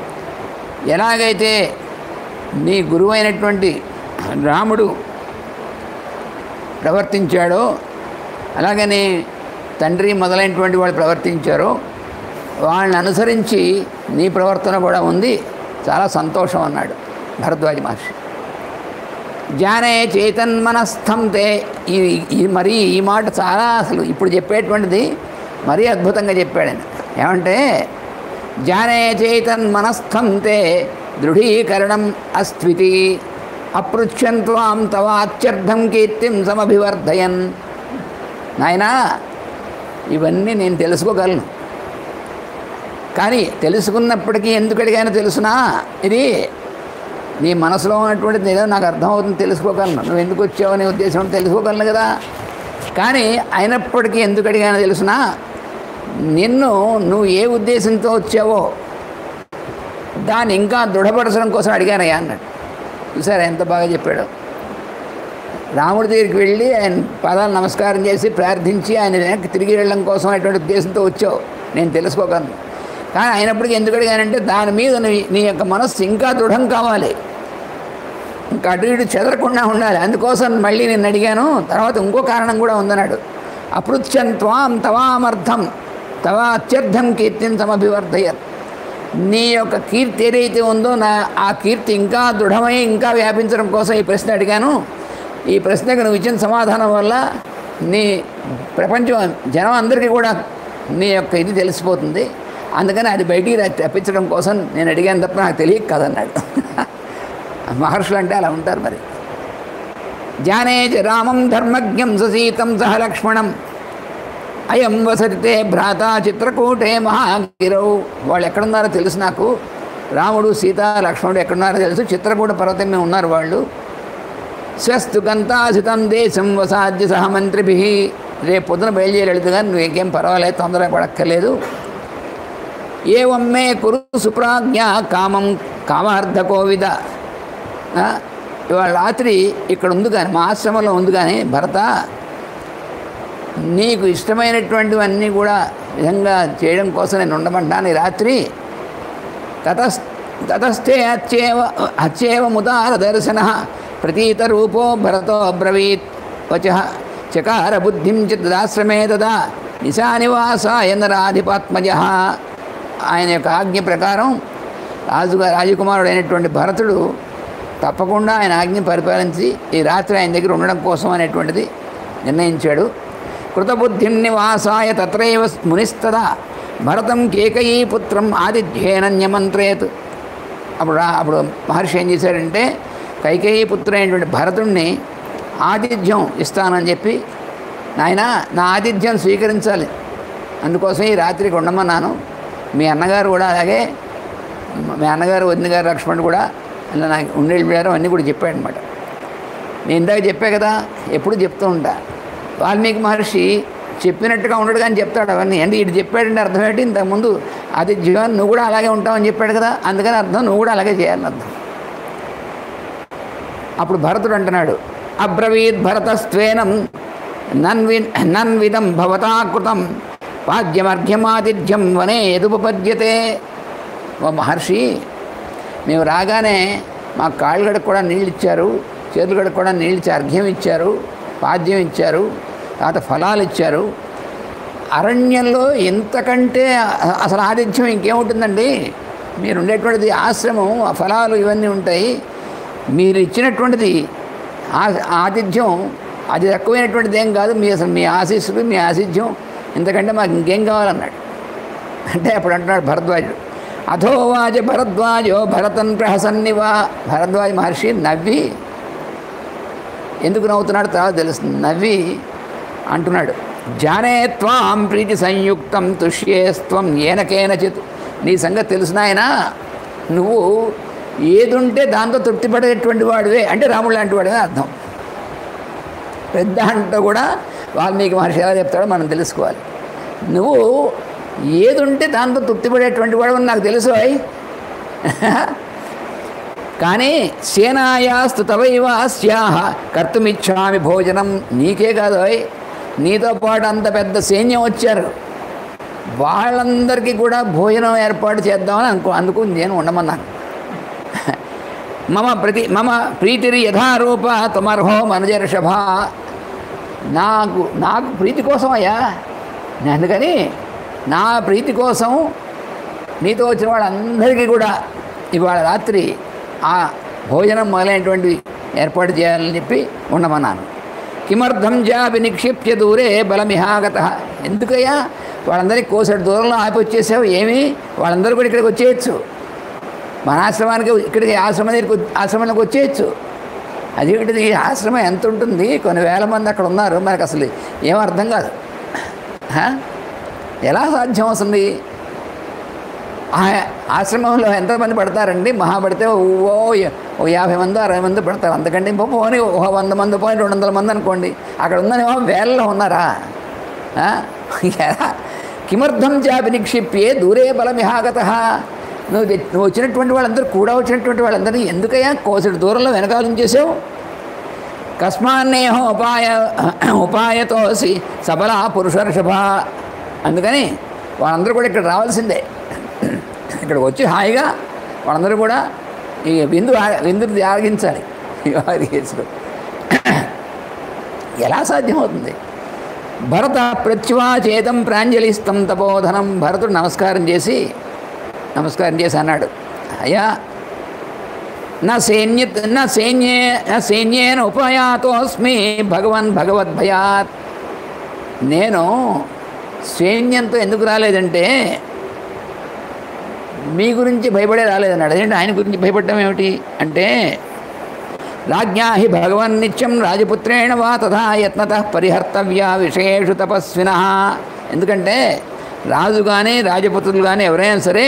[SPEAKER 1] ఎలాగైతే నీ గురువైనటువంటి రాముడు ప్రవర్తించాడో అలాగని తండ్రి మొదలైనటువంటి వాళ్ళు ప్రవర్తించారో వాళ్ళని అనుసరించి నీ ప్రవర్తన కూడా ఉంది చాలా సంతోషం అన్నాడు భరద్వాజ మహర్షి జానే చైతన్మనస్థం తే ఈ ఈ మరీ ఈ మాట చాలా అసలు ఇప్పుడు చెప్పేటువంటిది మరీ అద్భుతంగా చెప్పాడు ఆయన ఏమంటే జానే చైతన్మనస్థం తే దృఢీకరణం అస్త్వితి అపృచ్ఛంత్వాం తవ అత్యర్థం కీర్తిం సమభివర్ధయన్ నాయనా ఇవన్నీ నేను తెలుసుకోగలను కానీ తెలుసుకున్నప్పటికీ ఎందుకు అడిగానో తెలుసునా ఇది నీ మనసులో ఉన్నటువంటిది ఏదో నాకు అర్థమవుతుంది తెలుసుకోగలను నువ్వు ఎందుకు వచ్చావు అనే ఉద్దేశం తెలుసుకోగలను కదా కానీ అయినప్పటికీ ఎందుకు అడిగానో తెలుసునా నిన్ను నువ్వు ఏ ఉద్దేశంతో వచ్చావో దాన్ని ఇంకా దృఢపరచడం కోసం అడిగానయ్యా అన్నాడు చూసారా ఎంత బాగా చెప్పాడు రాముడి దగ్గరికి వెళ్ళి ఆయన పాదాలు నమస్కారం చేసి ప్రార్థించి ఆయన వెనక్కి తిరిగి వెళ్ళడం కోసం అటువంటి ఉద్దేశంతో వచ్చావు నేను తెలుసుకోగలను కానీ అయినప్పటికీ ఎందుకు అడిగానంటే దాని మీద నీ నీ యొక్క మనస్సు ఇంకా దృఢం కావాలి ఇంకా అటు ఇటు చెదరకుండా ఉండాలి అందుకోసం మళ్ళీ నేను అడిగాను తర్వాత ఇంకో కారణం కూడా ఉందన్నాడు అపృత్యం త్వాం తవామర్థం తవ అత్యర్థం కీర్తిని సమభివర్ధయత్ నీ యొక్క కీర్తి ఏదైతే ఉందో నా ఆ కీర్తి ఇంకా దృఢమై ఇంకా వ్యాపించడం కోసం ఈ ప్రశ్న అడిగాను ఈ ప్రశ్నకు నువ్వు ఇచ్చిన సమాధానం వల్ల నీ ప్రపంచం జనం అందరికీ కూడా నీ యొక్క ఇది తెలిసిపోతుంది అందుకని అది బయటికి రా- తెప్పించడం కోసం నేను అడిగాను తప్ప నాకు తెలియక కదన్నాడు మహర్షులు అంటే అలా ఉంటారు మరి జానే చ రామం ధర్మజ్ఞం ససీతం సహ లక్ష్మణం అయం వసతితే భ్రాత చిత్రకూటే మహాగిరౌ వాళ్ళు ఎక్కడున్నారో తెలుసు నాకు రాముడు సీత లక్ష్మణుడు ఎక్కడున్నారో తెలుసు చిత్రకూట పర్వతం మీద ఉన్నారు వాళ్ళు స్వస్తు గంతాసితం దేశం వసాద్య సహ మంత్రిభి రేపు పొద్దున బయలుదేరేది కానీ నువ్వు ఇంకేం పర్వాలేదు తొందర పడక్కర్లేదు ఏవం మే కురు సుప్రాజ్ఞ కామం కామార్థ కోవిద ఆ, ఇవాళ రాత్రి ఇక్కడ ఉంది కానీ మా ఆశ్రమంలో ఉంది కానీ భరత నీకు ఇష్టమైనటువంటివన్నీ కూడా విధంగా చేయడం కోసం నేను ఉండమంటాను ఈ రాత్రి తతస్ తతస్థే అచ్చేవ అచ్చేవ ముదార దర్శన ప్రతీత రూపో భరతో అబ్రవీత్ వచ చకార బుద్ధిం చిత్తాశ్రమే తదా నిశానివాసాయ నరాధిపాత్మజ ఆయన యొక్క ఆజ్ఞ ప్రకారం రాజుగా రాజకుమారుడు అయినటువంటి భరతుడు తప్పకుండా ఆయన ఆజ్ఞ పరిపాలించి ఈ రాత్రి ఆయన దగ్గర ఉండడం కోసం అనేటువంటిది నిర్ణయించాడు కృతబుద్ధిం నివాసాయ తత్రైవ మునిస్తదా భరతం కేకయీ పుత్రం ఆదిధ్యేన న్యమంత్రేత్ అప్పుడు రా- అప్పుడు మహర్షి ఏం చేశాడంటే కైకేయీ పుత్రుడైనటువంటి భరతుణ్ణి ఆతిథ్యం ఇస్తానని చెప్పి నాయన నా ఆతిథ్యం స్వీకరించాలి అందుకోసం ఈ రాత్రికి ఉండమన్నాను మీ అన్నగారు కూడా అలాగే మీ అన్నగారు వదిన గారు లక్ష్మణుడు కూడా ఇలా నాకు ఉండేళ్ళిపోయారు అన్నీ కూడా చెప్పాడనమాట నేను ఇందాక చెప్పా కదా ఎప్పుడు చెప్తూ ఉంటా వాల్మీకి మహర్షి చెప్పినట్టుగా ఉండడు కానీ చెప్తాడు అవన్నీ అంటే ఇటు చెప్పాడంటే అర్థం ఏంటి ఇంతకుముందు అది జీవన్ నువ్వు కూడా అలాగే ఉంటావని చెప్పాడు కదా అందుకని అర్థం నువ్వు కూడా అలాగే చేయాలని అర్థం అప్పుడు భరతుడు అంటున్నాడు అబ్రవీద్ భరతస్త్వేనం నన్వి నన్విదం భవతా కృతం పాద్యమర్ఘ్యమాతిథ్యం వనే ఎదుపపద్యతే ఓ మహర్షి మేము రాగానే మా కాళ్ళు గడకు కూడా నీళ్ళు ఇచ్చారు చేతులు గడకు కూడా నీళ్ళు ఇచ్చి అర్ఘ్యం ఇచ్చారు పాద్యం ఇచ్చారు తర్వాత ఫలాలు ఇచ్చారు అరణ్యంలో ఇంతకంటే అ- అసలు ఆతిథ్యం ఇంకేముంటుందండి మీరు ఉండేటువంటిది ఆశ్రమం ఆ ఫలాలు ఇవన్నీ ఉంటాయి మీరు ఇచ్చినటువంటిది ఆ- ఆతిథ్యం అది తక్కువైనటువంటిది ఏం కాదు మీ అసలు మీ ఆశీస్సులు మీ ఆతిథ్యం ఇంతకంటే మాకు ఇంకేం కావాలన్నాడు అంటే అప్పుడు అంటున్నాడు భరద్వాజుడు అథోవాజ భరద్వాజో భరతన్ ప్రహసన్నివా భరద్వాజ మహర్షి నవ్వి ఎందుకు నవ్వుతున్నాడు తర్వాత తెలుస్తుంది నవ్వి అంటున్నాడు జానే త్వాం ప్రీతి సంయుక్తం తుష్యేస్త్వం ఏనకేనచిత్ నీ సంగతి తెలిసిన ఆయన నువ్వు ఏదుంటే దాంతో తృప్తిపడేటువంటి వాడివే అంటే రాముడు లాంటి వాడివే అర్థం పెద్ద అంటే కూడా వాల్మీకి మహర్షి ఎలా చెప్తాడో మనం తెలుసుకోవాలి నువ్వు ఏది ఉంటే దాంతో తృప్తిపడేటువంటి వాడు అని నాకు తెలుసు అయ్ కానీ సేనాయాస్తు తవైవ స్యాహ కర్తుమిచ్చామి భోజనం నీకే కాదు అయ్ నీతో పాటు అంత పెద్ద సైన్యం వచ్చారు వాళ్ళందరికీ కూడా భోజనం ఏర్పాటు చేద్దామని అనుకో అందుకు నేను ఉండమన్నాను మమ ప్రతి మమ ప్రీతిరి యథారూప తుమర్హో మనజర్షభ నాకు నాకు ప్రీతి కోసం అయ్యా అందుకని నా ప్రీతి కోసం నీతో వచ్చిన వాళ్ళందరికీ కూడా ఇవాళ రాత్రి ఆ భోజనం మొదలైనటువంటివి ఏర్పాటు చేయాలని చెప్పి ఉండమన్నాను కిమర్థం జాబి నిక్షిప్య దూరే బలమిహాగత ఎందుకయ్యా వాళ్ళందరికీ కోసటి దూరంలో ఆపి వచ్చేసావు ఏమి వాళ్ళందరూ కూడా ఇక్కడికి వచ్చేయచ్చు మన ఆశ్రమానికి ఇక్కడికి ఆశ్రమం దగ్గరికి వచ్చి- ఆశ్రమంలోకి వచ్చేయచ్చు అది ఒకటి ఈ ఆశ్రమం ఎంత ఉంటుంది కొన్ని వేల మంది అక్కడ ఉన్నారు మనకు అసలు ఏం అర్థం కాదు హా? ఎలా సాధ్యం అవుతుంది ఆ ఆశ్రమంలో ఎంతమంది పడతారండి మహా పడితే ఓ ఓ యాభై మంది అరవై మంది పడతారు అంతకంటే ఇంకో పోనీ ఒక వంద మంది పోయి రెండు వందల మంది అనుకోండి అక్కడ ఉందనేమో వేలలో ఉన్నారా ఆ? ఎలా? కిమర్థం చాపి నిక్షిప్యే దూరే బలమిహాగత నువ్వు తె- నువ్వు వచ్చినటువంటి వాళ్ళందరూ కూడా వచ్చినటువంటి వాళ్ళందరినీ ఎందుకయ్యా కోసటి దూరంలో వెనకాల ఉంచేసావు కస్మాన్నేహ ఉపాయ ఉపాయతోసి సబల పురుషర్షభ అందుకని వాళ్ళందరూ కూడా ఇక్కడ రావాల్సిందే ఇక్కడికి వచ్చి హాయిగా వాళ్ళందరూ కూడా ఈ విందు ఆ- విందు ఆరగించాలి వారి కేసులో ఎలా సాధ్యమవుతుంది భరత ప్రత్యువాచేతం ప్రాంజలిస్తం తపోధనం భరతుడు నమస్కారం చేసి నమస్కారం చేసి అన్నాడు అయ్యా నా సైన్య నా సైన్యే నా సైన్యేన ఉపయాతోస్మి భగవన్ భగవద్భయాత్ నేను సైన్యంతో ఎందుకు రాలేదంటే మీ గురించి భయపడే రాలేదన్నాడు అదేంటి ఆయన గురించి భయపడడం ఏమిటి అంటే రాజ్ఞా హి భగవన్ నిత్యం రాజపుత్రేణ వా తథా యత్నత పరిహర్తవ్య విషయేషు తపస్విన ఎందుకంటే రాజు కానీ రాజపుత్రులు కానీ ఎవరైనా సరే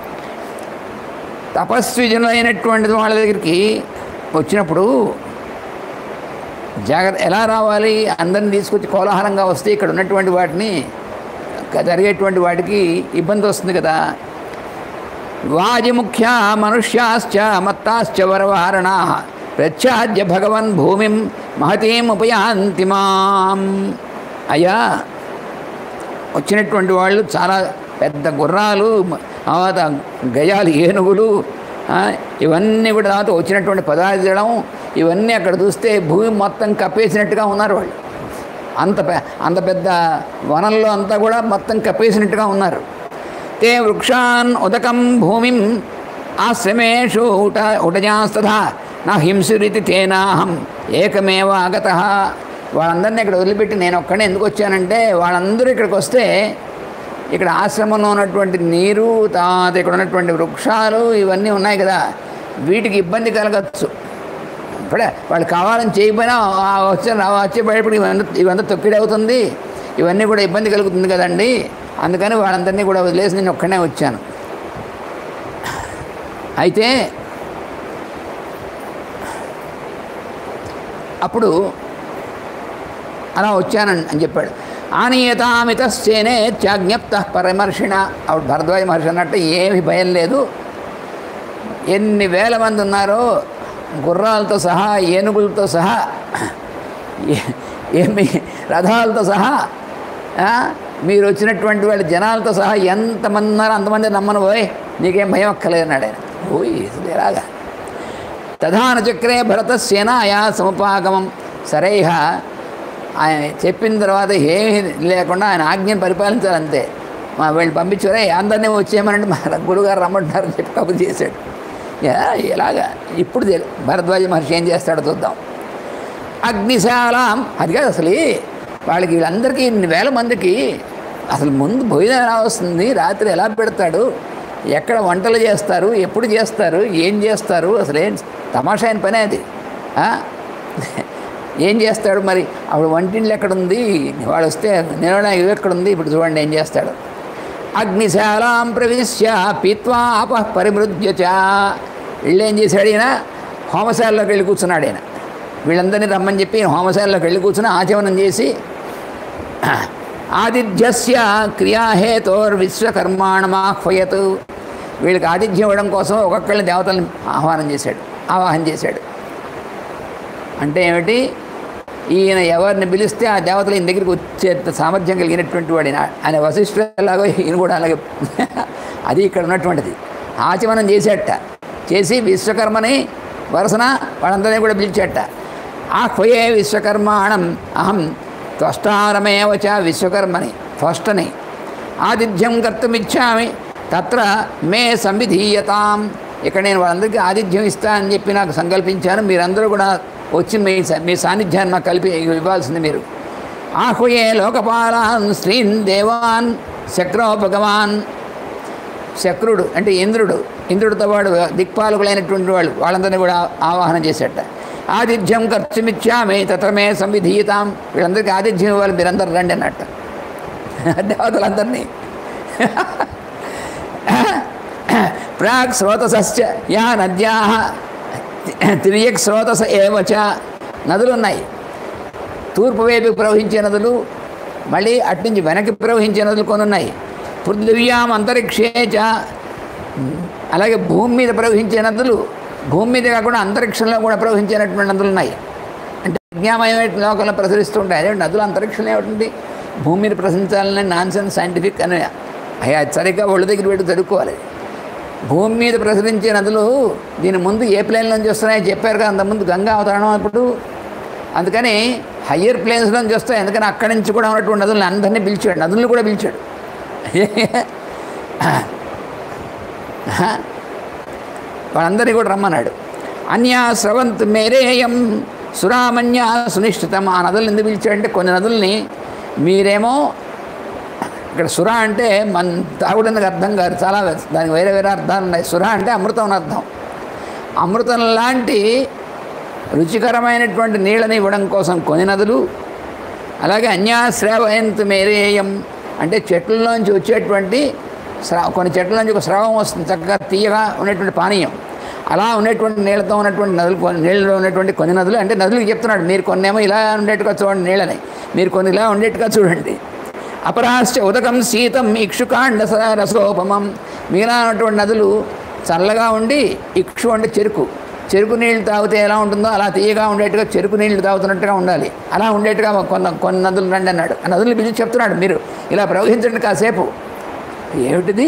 [SPEAKER 1] తపస్విజనులైనటువంటి వాళ్ళ దగ్గరికి వచ్చినప్పుడు జాగ్రత్త ఎలా రావాలి అందరిని తీసుకొచ్చి కోలాహలంగా వస్తే ఇక్కడ ఉన్నటువంటి వాటిని జరిగేటువంటి వాటికి ఇబ్బంది వస్తుంది కదా వాజిముఖ్య మనుష్యాశ్చ మత్తాశ్చ వరవారణా ప్రత్యాద్య భగవన్ భూమిం మహతీం ఉపయాంతి మాం అయ్యా వచ్చినటువంటి వాళ్ళు చాలా పెద్ద గుర్రాలు తర్వాత గజాలు ఏనుగులు ఆ, ఇవన్నీ కూడా తర్వాత వచ్చినటువంటి పదార్థం ఇవన్నీ అక్కడ చూస్తే భూమి మొత్తం కప్పేసినట్టుగా ఉన్నారు వాళ్ళు అంత పె- అంత పెద్ద వనంలో అంతా కూడా మొత్తం కప్పేసినట్టుగా ఉన్నారు తే వృక్షాన్ ఉదకం భూమిం ఆశ్రమేషు ఉట ఉటజాస్తథా నా హింసురితి తేనాహం ఏకమేవ ఆగత వాళ్ళందరినీ ఇక్కడ వదిలిపెట్టి నేను ఒక్కడే ఎందుకు వచ్చానంటే వాళ్ళందరూ ఇక్కడికి వస్తే ఇక్కడ ఆశ్రమంలో ఉన్నటువంటి నీరు తర్వాత ఇక్కడ ఉన్నటువంటి వృక్షాలు ఇవన్నీ ఉన్నాయి కదా వీటికి ఇబ్బంది కలగచ్చు ఇప్పుడే వాళ్ళు కావాలని చేయకపోయినా ఆ వచ్చే ఆ వచ్చేటప్పుడు ఇవంతా ఇవంతా తొక్కిడి అవుతుంది ఇవన్నీ కూడా ఇబ్బంది కలుగుతుంది కదండి అందుకని వాళ్ళందరినీ కూడా వదిలేసి నేను ఒక్కనే వచ్చాను అయితే అప్పుడు అలా వచ్చానని అని చెప్పాడు ఆనీయతామితశ్చేనే త్యాజ్ఞప్త పరమర్షిణ ఆవిడ భరద్వాజ మహర్షి అన్నట్టు ఏమి భయం లేదు ఎన్ని వేల మంది ఉన్నారో గుర్రాలతో సహా ఏనుగులతో సహా ఏ- ఏమి రథాలతో సహా ఆ, మీరు వచ్చినటువంటి వాళ్ళ జనాలతో సహా ఎంతమంది ఉన్నారో అంతమంది నమ్మను పోయి నీకేం భయం అక్కలేదు అన్నాడు ఆయన పోయి అసలు ఎలాగా తధాన చక్రే భరత సేనాయా సముపాగమం సరే ఇహ ఆయన చెప్పిన తర్వాత ఏమీ లేకుండా ఆయన ఆజ్ఞను పరిపాలించాలి అంతే మా వీళ్ళు పంపించారే అందరినీ వచ్చేయమనండి మా గురుగారు రమ్మంటున్నారని చెప్పి కబురు చేశాడు యా, ఎలాగా ఇప్పుడు తెలి- భరద్వాజ మహర్షి ఏం చేస్తాడో చూద్దాం అగ్నిశాలం అది కాదు అసలు వాళ్ళకి వీళ్ళందరికీ ఇన్ని వేల మందికి అసలు ముందు భోజనం ఎలా వస్తుంది రాత్రి ఎలా పెడతాడు ఎక్కడ వంటలు చేస్తారు ఎప్పుడు చేస్తారు ఏం చేస్తారు అసలు ఏం తమాషా అయిన పనే అది ఆ? ఏం చేస్తాడు మరి అప్పుడు వంటింట్లో ఎక్కడుంది వాడు వస్తే నిలవడానికి ఇవి ఎక్కడుంది ఇప్పుడు చూడండి ఏం చేస్తాడు అగ్నిశాలాం ప్రవిశ్య పీత్వా ఆప పరిమృద్య చ వీళ్ళు ఏం చేశాడు ఈయన హోమశాలలోకి వెళ్ళి కూర్చున్నాడు ఈయన వీళ్ళందరినీ రమ్మని చెప్పి ఈయన హోమశాలలోకి వెళ్ళి కూర్చుని ఆచమనం చేసి ఆతిథ్యస్య క్రియాహేతోర్ విశ్వకర్మాణమాహ్వయత్ వీళ్ళకి ఆతిథ్యం ఇవ్వడం కోసం ఒక్కొక్కళ్ళని దేవతలను ఆహ్వానం చేశాడు ఆవాహన చేశాడు అంటే ఏమిటి ఈయన ఎవరిని పిలిస్తే ఆ దేవతలు ఈయన దగ్గరికి వచ్చే సామర్థ్యం కలిగినటువంటి వాడు ఈయన. ఆయన వశిష్ఠుడు ఎలాగో ఈయన కూడా అలాగే అది ఇక్కడ ఉన్నటువంటిది ఆచమనం చేసేట చేసి విశ్వకర్మని వరుసన వాళ్ళందరినీ కూడా పిలిచేట ఆహ్వయే విశ్వకర్మాణం అహం త్వష్టారమేవచ విశ్వకర్మని త్వష్టని ఆతిథ్యం కర్తుమిచ్చామి తత్ర మే సంవిధీయతాం ఇక్కడ నేను వాళ్ళందరికీ ఆతిథ్యం ఇస్తా అని చెప్పి నాకు సంకల్పించాను మీరందరూ కూడా వచ్చి మీ స- మీ సాన్నిధ్యాన్ని నాకు కలిపి ఇవ్వాల్సింది మీరు ఆహ్వయే లోకపాలాన్ స్త్రీన్ దేవాన్ శక్రోపగవాన్ శక్రుడు అంటే ఇంద్రుడు ఇంద్రుడితో వాడు దిక్పాలకులైనటువంటి వాళ్ళు వాళ్ళందరినీ కూడా ఆవాహనం చేసేట ఆతిథ్యం ఖర్చుమిచ్చామి తత్రమే సంవిధీయతాం వీళ్ళందరికీ ఆతిథ్యం ఇవ్వాలి మీరందరూ రండి అన్నట్టు దేవతలందరినీ ప్రాక్ స్రోతసశ్చ యా నద్యా తిరియక్ స్రోతస ఏవచ నదులు ఉన్నాయి తూర్పు వైపు ప్రవహించే నదులు మళ్ళీ అట్నుంచి వెనక్కి ప్రవహించే నదులు కొన్ని ఉన్నాయి పృథివ్యాం అంతరిక్షేచ అలాగే భూమి మీద ప్రవహించే నదులు భూమి మీద కాకుండా అంతరిక్షంలో కూడా ప్రవహించేటటువంటి నదులు ఉన్నాయి అంటే విజ్ఞామయమైన లోకంలో ప్రసరిస్తుంటాయి అదే నదులు అంతరిక్షంలో ఏమిటి భూమి మీద ప్రసరించాలని నాన్ సెన్స్ సైంటిఫిక్ అని అయ్యా అది సరిగ్గా ఒళ్ళ దగ్గర పెట్టి చదువుకోవాలి భూమి మీద ప్రసరించే నదులు దీని ముందు ఏ ప్లేన్ నుంచి వస్తున్నాయో చెప్పారు కదా అంతకుముందు గంగా అవతరణం అప్పుడు అందుకని హయ్యర్ ప్లేన్స్ నుంచి వస్తాయి అందుకని అక్కడి నుంచి కూడా ఉన్నటువంటి నదులను అందరినీ పిలిచాడు నదులను కూడా పిలిచాడు వాళ్ళందరినీ కూడా రమ్మన్నాడు అన్యా స్రవంత్ మేరేయం సురామన్య సునిశ్చితం ఆ నదులను ఎందుకు పిలిచాడంటే కొన్ని నదుల్ని మీరేమో ఇక్కడ సుర అంటే మన తాగుడనికి అర్థం కాదు చాలా దానికి వేరే వేరే అర్థాలు ఉన్నాయి సుర అంటే అమృతం అని అర్థం అమృతం లాంటి రుచికరమైనటువంటి నీళ్ళని ఇవ్వడం కోసం కొన్ని నదులు అలాగే అన్యాశ్రావయంత్ మేరేయం అంటే చెట్లలోంచి వచ్చేటువంటి స్రా కొన్ని చెట్ల నుంచి ఒక స్రావం వస్తుంది చక్కగా తీయగా ఉన్నటువంటి పానీయం అలా ఉన్నటువంటి నీళ్ళతో ఉన్నటువంటి నదులు కొన్ని నీళ్ళలో ఉన్నటువంటి కొన్ని నదులు అంటే నదులకు చెప్తున్నాడు మీరు కొన్నేమో ఇలా ఉండేట్టుగా చూడండి నీళ్ళని మీరు కొన్ని ఇలా ఉండేట్టుగా చూడండి అపరాశ్చ ఉదకం శీతం ఇక్షుకాండ స- రసోపమం మిగిలిన ఉన్నటువంటి నదులు చల్లగా ఉండి ఇక్షు అంటే చెరుకు చెరుకు నీళ్ళు తాగితే ఎలా ఉంటుందో అలా తీయగా ఉండేట్టుగా చెరుకు నీళ్లు తాగుతున్నట్టుగా ఉండాలి అలా ఉండేట్టుగా కొన్ని కొన్ని నదులు రండి అన్నాడు ఆ నదులు పిలిచి చెప్తున్నాడు మీరు ఇలా ప్రవహించండి కాసేపు ఏమిటిది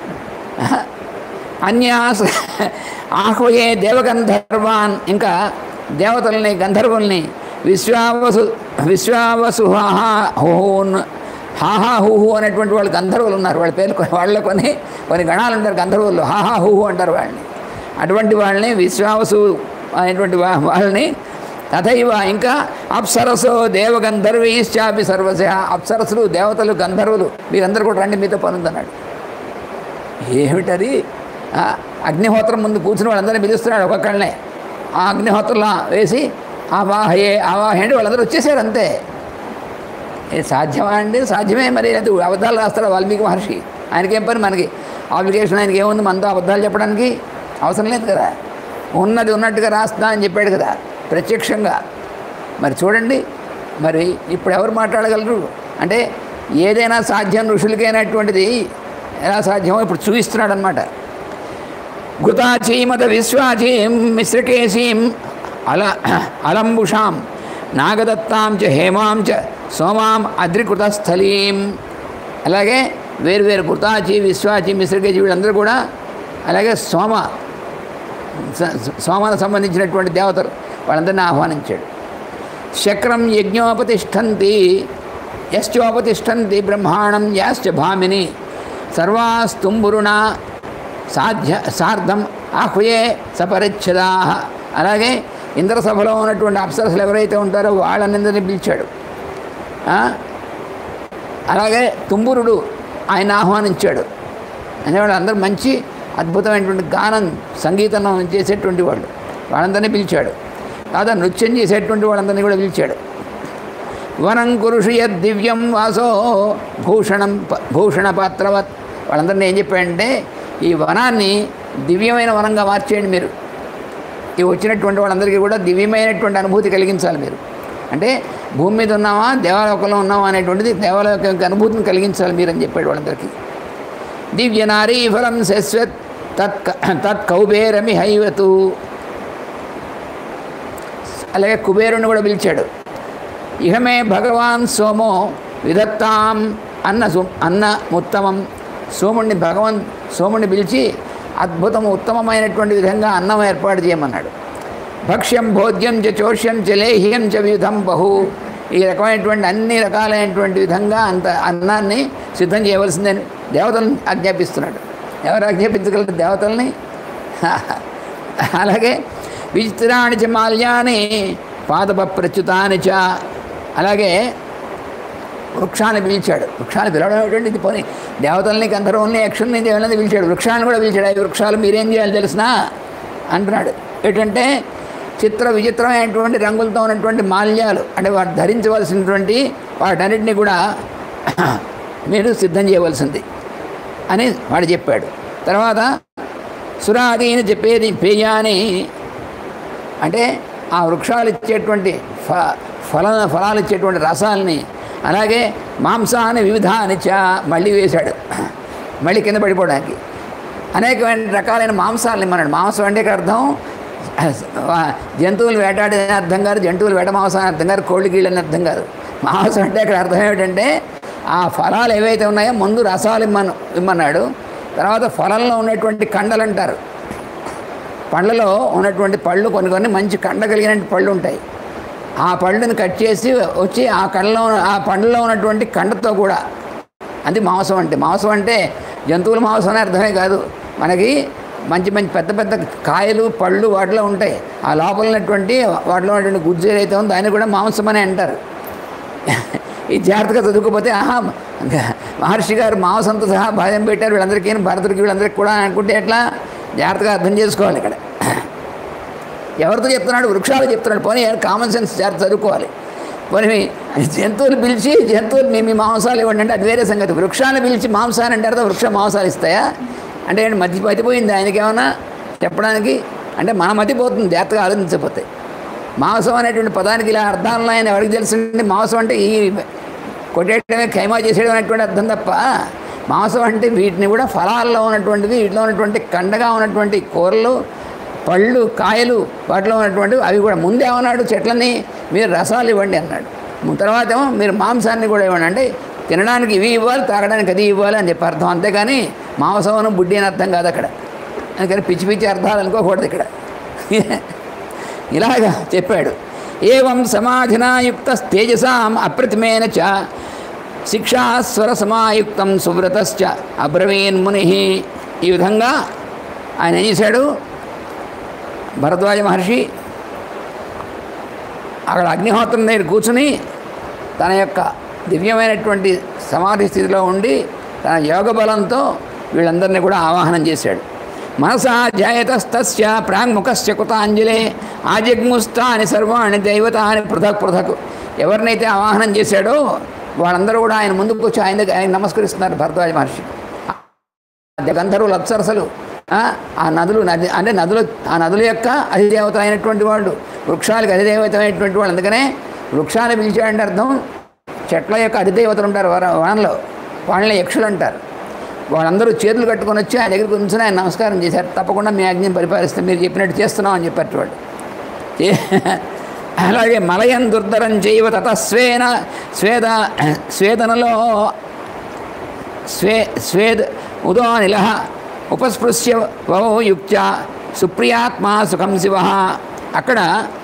[SPEAKER 1] అన్యాస ఆహ్వయే దేవగంధర్వాన్ ఇంకా దేవతల్ని గంధర్వుల్ని విశ్వావసు విశ్వావసు హాహా హోహోన్ హాహా హూహు అనేటువంటి వాళ్ళు గంధర్వులు ఉన్నారు వాళ్ళ పేర్లు కొన్ని- వాళ్ళలో కొన్ని కొన్ని గణాలు ఉంటారు గంధర్వులు హాహా హూహు అంటారు వాళ్ళని అటువంటి వాళ్ళని విశ్వావసు అనేటువంటి వా- వాళ్ళని తథైవ ఇంకా అప్సరసో దేవగంధర్వీశ్చాపి సర్వశ అప్సరసులు దేవతలు గంధర్వులు మీరందరూ కూడా రండి మీతో పనుందన్నాడు ఏమిటది ఆ, అగ్నిహోత్రం ముందు కూర్చుని వాళ్ళందరినీ పిలుస్తున్నాడు ఒక్కొక్కళ్ళనే ఆ అగ్నిహోత్రంలో వేసి ఆవాహయే ఆవాహయండి వాళ్ళందరూ వచ్చేసారు అంతే ఇది సాధ్యమా అండి సాధ్యమే మరి అది అబద్ధాలు రాస్తాడు వాల్మీకి మహర్షి ఆయనకేం పని మనకి అప్లికేషన్ ఆయనకి ఏముంది మనతో అబద్ధాలు చెప్పడానికి అవసరం లేదు కదా ఉన్నది ఉన్నట్టుగా రాస్తా అని చెప్పాడు కదా ప్రత్యక్షంగా మరి చూడండి మరి ఇప్పుడు ఎవరు మాట్లాడగలరు అంటే ఏదైనా సాధ్యం ఋషులకైనటువంటిది ఎలా సాధ్యమో ఇప్పుడు చూపిస్తున్నాడు అనమాట ఘృతాచీమత విశ్వాచీం మిశ్రకేశీం అల అలంబుషాం నాగదత్తాం చ హేమాం చ సోమాం అద్రికృతస్థలీం అలాగే వేరు వేరు ఘృతాచి విశ్వాచి మిశ్రకేశి వీళ్ళందరూ కూడా అలాగే సోమ స- సోమానికి సంబంధించినటువంటి దేవతలు వాళ్ళందరినీ ఆహ్వానించాడు శక్రం యజ్ఞోపతిష్టంతి యశ్చోపతిష్టంతి బ్రహ్మాణం యాశ్చ భామిని సర్వాస్తుంబురుణ సాధ్య సార్థం ఆహ్వయే సపరిచ్ఛదా అలాగే ఇంద్రసభలో ఉన్నటువంటి అప్సరసలు ఎవరైతే ఉంటారో వాళ్ళందరినీ పిలిచాడు ఆ? అలాగే తుంబురుడు ఆయన ఆహ్వానించాడు అనేవాళ్ళు అందరూ మంచి అద్భుతమైనటువంటి గానం సంగీతం చేసేటువంటి వాళ్ళు వాళ్ళందరినీ పిలిచాడు కాదా నృత్యం చేసేటువంటి వాళ్ళందరినీ కూడా పిలిచాడు వనం కురుషు యద్ దివ్యం వాసో భూషణం ప- భూషణ పాత్రవత్ వాళ్ళందరినీ ఏం చెప్పాడంటే ఈ వనాన్ని దివ్యమైన వనంగా మార్చేయండి మీరు ఈ వచ్చినటువంటి వాళ్ళందరికీ కూడా దివ్యమైనటువంటి అనుభూతి కలిగించాలి మీరు అంటే భూమి మీద ఉన్నామా దేవాలోకంలో ఉన్నామా అనేటువంటిది దేవాలయం యొక్క అనుభూతిని కలిగించాలి మీరు అని చెప్పాడు వాళ్ళందరికీ దివ్య నారీ ఫలం శశ్వత్ తత్ తత్ కౌబేరమి హైవతు అలాగే కుబేరుని కూడా పిలిచాడు ఇహమే భగవాన్ సోమో విదత్తాం అన్న సు అన్న ఉత్తమం సోముణ్ణి భగవాన్ సోముణ్ణి పిలిచి అద్భుతం ఉత్తమమైనటువంటి విధంగా అన్నం ఏర్పాటు చేయమన్నాడు భక్ష్యం భోజ్యం చ చోష్యం చ లేహ్యం చ విధం బహు ఈ రకమైనటువంటి అన్ని రకాలైనటువంటి విధంగా అంత అన్నాన్ని సిద్ధం చేయవలసిందని దేవతలను ఆజ్ఞాపిస్తున్నాడు ఎవరు ఆజ్ఞాపించగలరు దేవతల్ని అలాగే విచిత్రాణి చ మాల్యాని పాదప ప్రచ్యుతాని చ అలాగే వృక్షాన్ని పిలిచాడు వృక్షాన్ని పిలవడం ఏంటంటే ఇది పోనీ దేవతల్ని గంధర్వుల్ని యక్షుల్ని దేవులని పిలిచాడు వృక్షాన్ని కూడా పిలిచాడు ఈ వృక్షాలు మీరేం చేయాలి తెలిసినా అంటున్నాడు ఏంటంటే చిత్ర విచిత్రమైనటువంటి రంగులతో ఉన్నటువంటి మాల్యాలు అంటే వాటి ధరించవలసినటువంటి వాటన్నిటిని కూడా మీరు సిద్ధం చేయవలసింది అని వాడు చెప్పాడు తర్వాత సురాదీని చెప్పేది పేయాని అంటే ఆ వృక్షాలు ఇచ్చేటువంటి ఫ ఫల ఫలాలు ఇచ్చేటువంటి రసాలని అలాగే మాంసాన్ని వివిధాన్ని చా మళ్ళీ వేశాడు మళ్ళీ కింద పడిపోవడానికి అనేకమైన రకాలైన మాంసాలని మన్నాడు మాంసం అంటే ఇక్కడ అర్థం జంతువులు వేటాడే అర్థం కాదు జంతువులు వేట మాంసం అని అర్థం కాదు కోళ్ళు గీళ్ళు అని అర్థం కాదు మాంసం అంటే ఇక్కడ అర్థం ఏమిటంటే ఆ ఫలాలు ఏవైతే ఉన్నాయో ముందు రసాలు ఇమ్మను ఇమ్మన్నాడు తర్వాత ఫలంలో ఉన్నటువంటి కండలు అంటారు పండ్లలో ఉన్నటువంటి పళ్ళు కొన్ని కొన్ని మంచి కండ కలిగిన పళ్ళు ఉంటాయి ఆ పళ్ళుని కట్ చేసి వచ్చి ఆ కండలో ఆ పండ్లలో ఉన్నటువంటి కండతో కూడా అది మాంసం అంటే మాంసం అంటే జంతువుల మాంసం అనే అర్థమే కాదు మనకి మంచి మంచి పెద్ద పెద్ద కాయలు పళ్ళు వాటిలో ఉంటాయి ఆ లోపల ఉన్నటువంటి వాటిలో ఉన్నటువంటి గుజ్జు ఏదైతే ఉందో దాన్ని కూడా మాంసం అని అంటారు ఈ జాగ్రత్తగా చదువుకోపోతే ఆహా మహర్షి గారు మాంసంతో సహా భార్యం పెట్టారు వీళ్ళందరికీ భరతుడికి వీళ్ళందరికీ కూడా అని అనుకుంటే ఎట్లా జాగ్రత్తగా అర్థం చేసుకోవాలి ఇక్కడ ఎవరితో చెప్తున్నాడు వృక్షాలు చెప్తున్నాడు పోనీ కామన్ సెన్స్ జాగ్రత్త చదువుకోవాలి పోనీ జంతువులు పిలిచి జంతువులు మీ మీ మాంసాలు ఇవ్వండి అంటే అది వేరే సంగతి వృక్షాలు పిలిచి మాంసాన్ని అంటే అర్థం వృక్ష మాంసాలు ఇస్తాయా అంటే ఏంటి మతి మతిపోయింది ఆయనకి ఏమన్నా చెప్పడానికి అంటే మన మతిపోతుంది జాగ్రత్తగా ఆలోచించకపోతే మాంసం అనేటువంటి పదానికి ఇలా అర్థాలను ఆయన ఎవరికి తెలుసండి మాంసం అంటే ఈ కొట్టేయడమే ఖైమా చేసేయడం అనేటువంటి అర్థం తప్ప మాంసం అంటే వీటిని కూడా ఫలాల్లో ఉన్నటువంటిది వీటిలో ఉన్నటువంటి కండగా ఉన్నటువంటి కూరలు పళ్ళు కాయలు వాటిలో ఉన్నటువంటి అవి కూడా ముందే ఏమన్నాడు చెట్లని మీరు రసాలు ఇవ్వండి అన్నాడు తర్వాత ఏమో మీరు మాంసాన్ని కూడా ఇవ్వండి అంటే తినడానికి ఇవి ఇవ్వాలి తాగడానికి అది ఇవ్వాలి అని చెప్పి అర్థం అంతేగాని మాంసం బుడ్డి అని అర్థం కాదు అక్కడ అందుకని పిచ్చి పిచ్చి అర్థాలు అనుకోకూడదు ఇక్కడ ఇలాగా చెప్పాడు ఏవం సమాధినాయుక్త తేజసాం అప్రతిమేన చ శిక్షాస్వర సమాయుక్తం సువ్రతశ్చ అబ్రవీన్ ముని ఈ విధంగా ఆయన ఏం చేశాడు భరద్వాజ మహర్షి అక్కడ అగ్నిహోత్రం దగ్గర కూర్చుని తన యొక్క దివ్యమైనటువంటి సమాధి స్థితిలో ఉండి తన యోగ బలంతో వీళ్ళందరినీ కూడా ఆవాహనం చేశాడు మనసా జాయతస్తస్య ప్రాంగ్ముఖస్య కుతాంజలే ఆజగ్ముస్తాని సర్వాణి దైవతాని పృథక్ పృథక్ ఎవరినైతే ఆవాహనం చేశాడో వాళ్ళందరూ కూడా ఆయన ముందుకు వచ్చి ఆయన దగ్గర ఆయన నమస్కరిస్తున్నారు భరద్వాజ మహర్షి గంధర్వులు అప్సరసలు ఆ, ఆ నదులు నది అంటే నదులు ఆ నదుల యొక్క అధిదేవత అయినటువంటి వాళ్ళు వృక్షాలకు అధిదేవత అయినటువంటి వాళ్ళు అందుకనే వృక్షాన్ని పిలిచాడంటే అర్థం చెట్ల యొక్క అధిదేవతలు ఉంటారు వన వనంలో వాళ్ళని యక్షులు అంటారు వాళ్ళందరూ చేతులు కట్టుకొని వచ్చి ఆయన దగ్గరికి ఉంచుని ఆయన నమస్కారం చేశారు తప్పకుండా మీ ఆజ్ఞని పరిపాలిస్తే మీరు చెప్పినట్టు చేస్తున్నాం అని చెప్పారు వాళ్ళు ఏ- అలాగే మలయం దుర్ధరం చేయవ తత స్వేన స్వేద స్వేదనలో స్వే స్వేద్ ఉదానిల ఉపస్పృశ్య వహో యుక్త సుప్రియాత్మా సుఖం శివ అక్కడ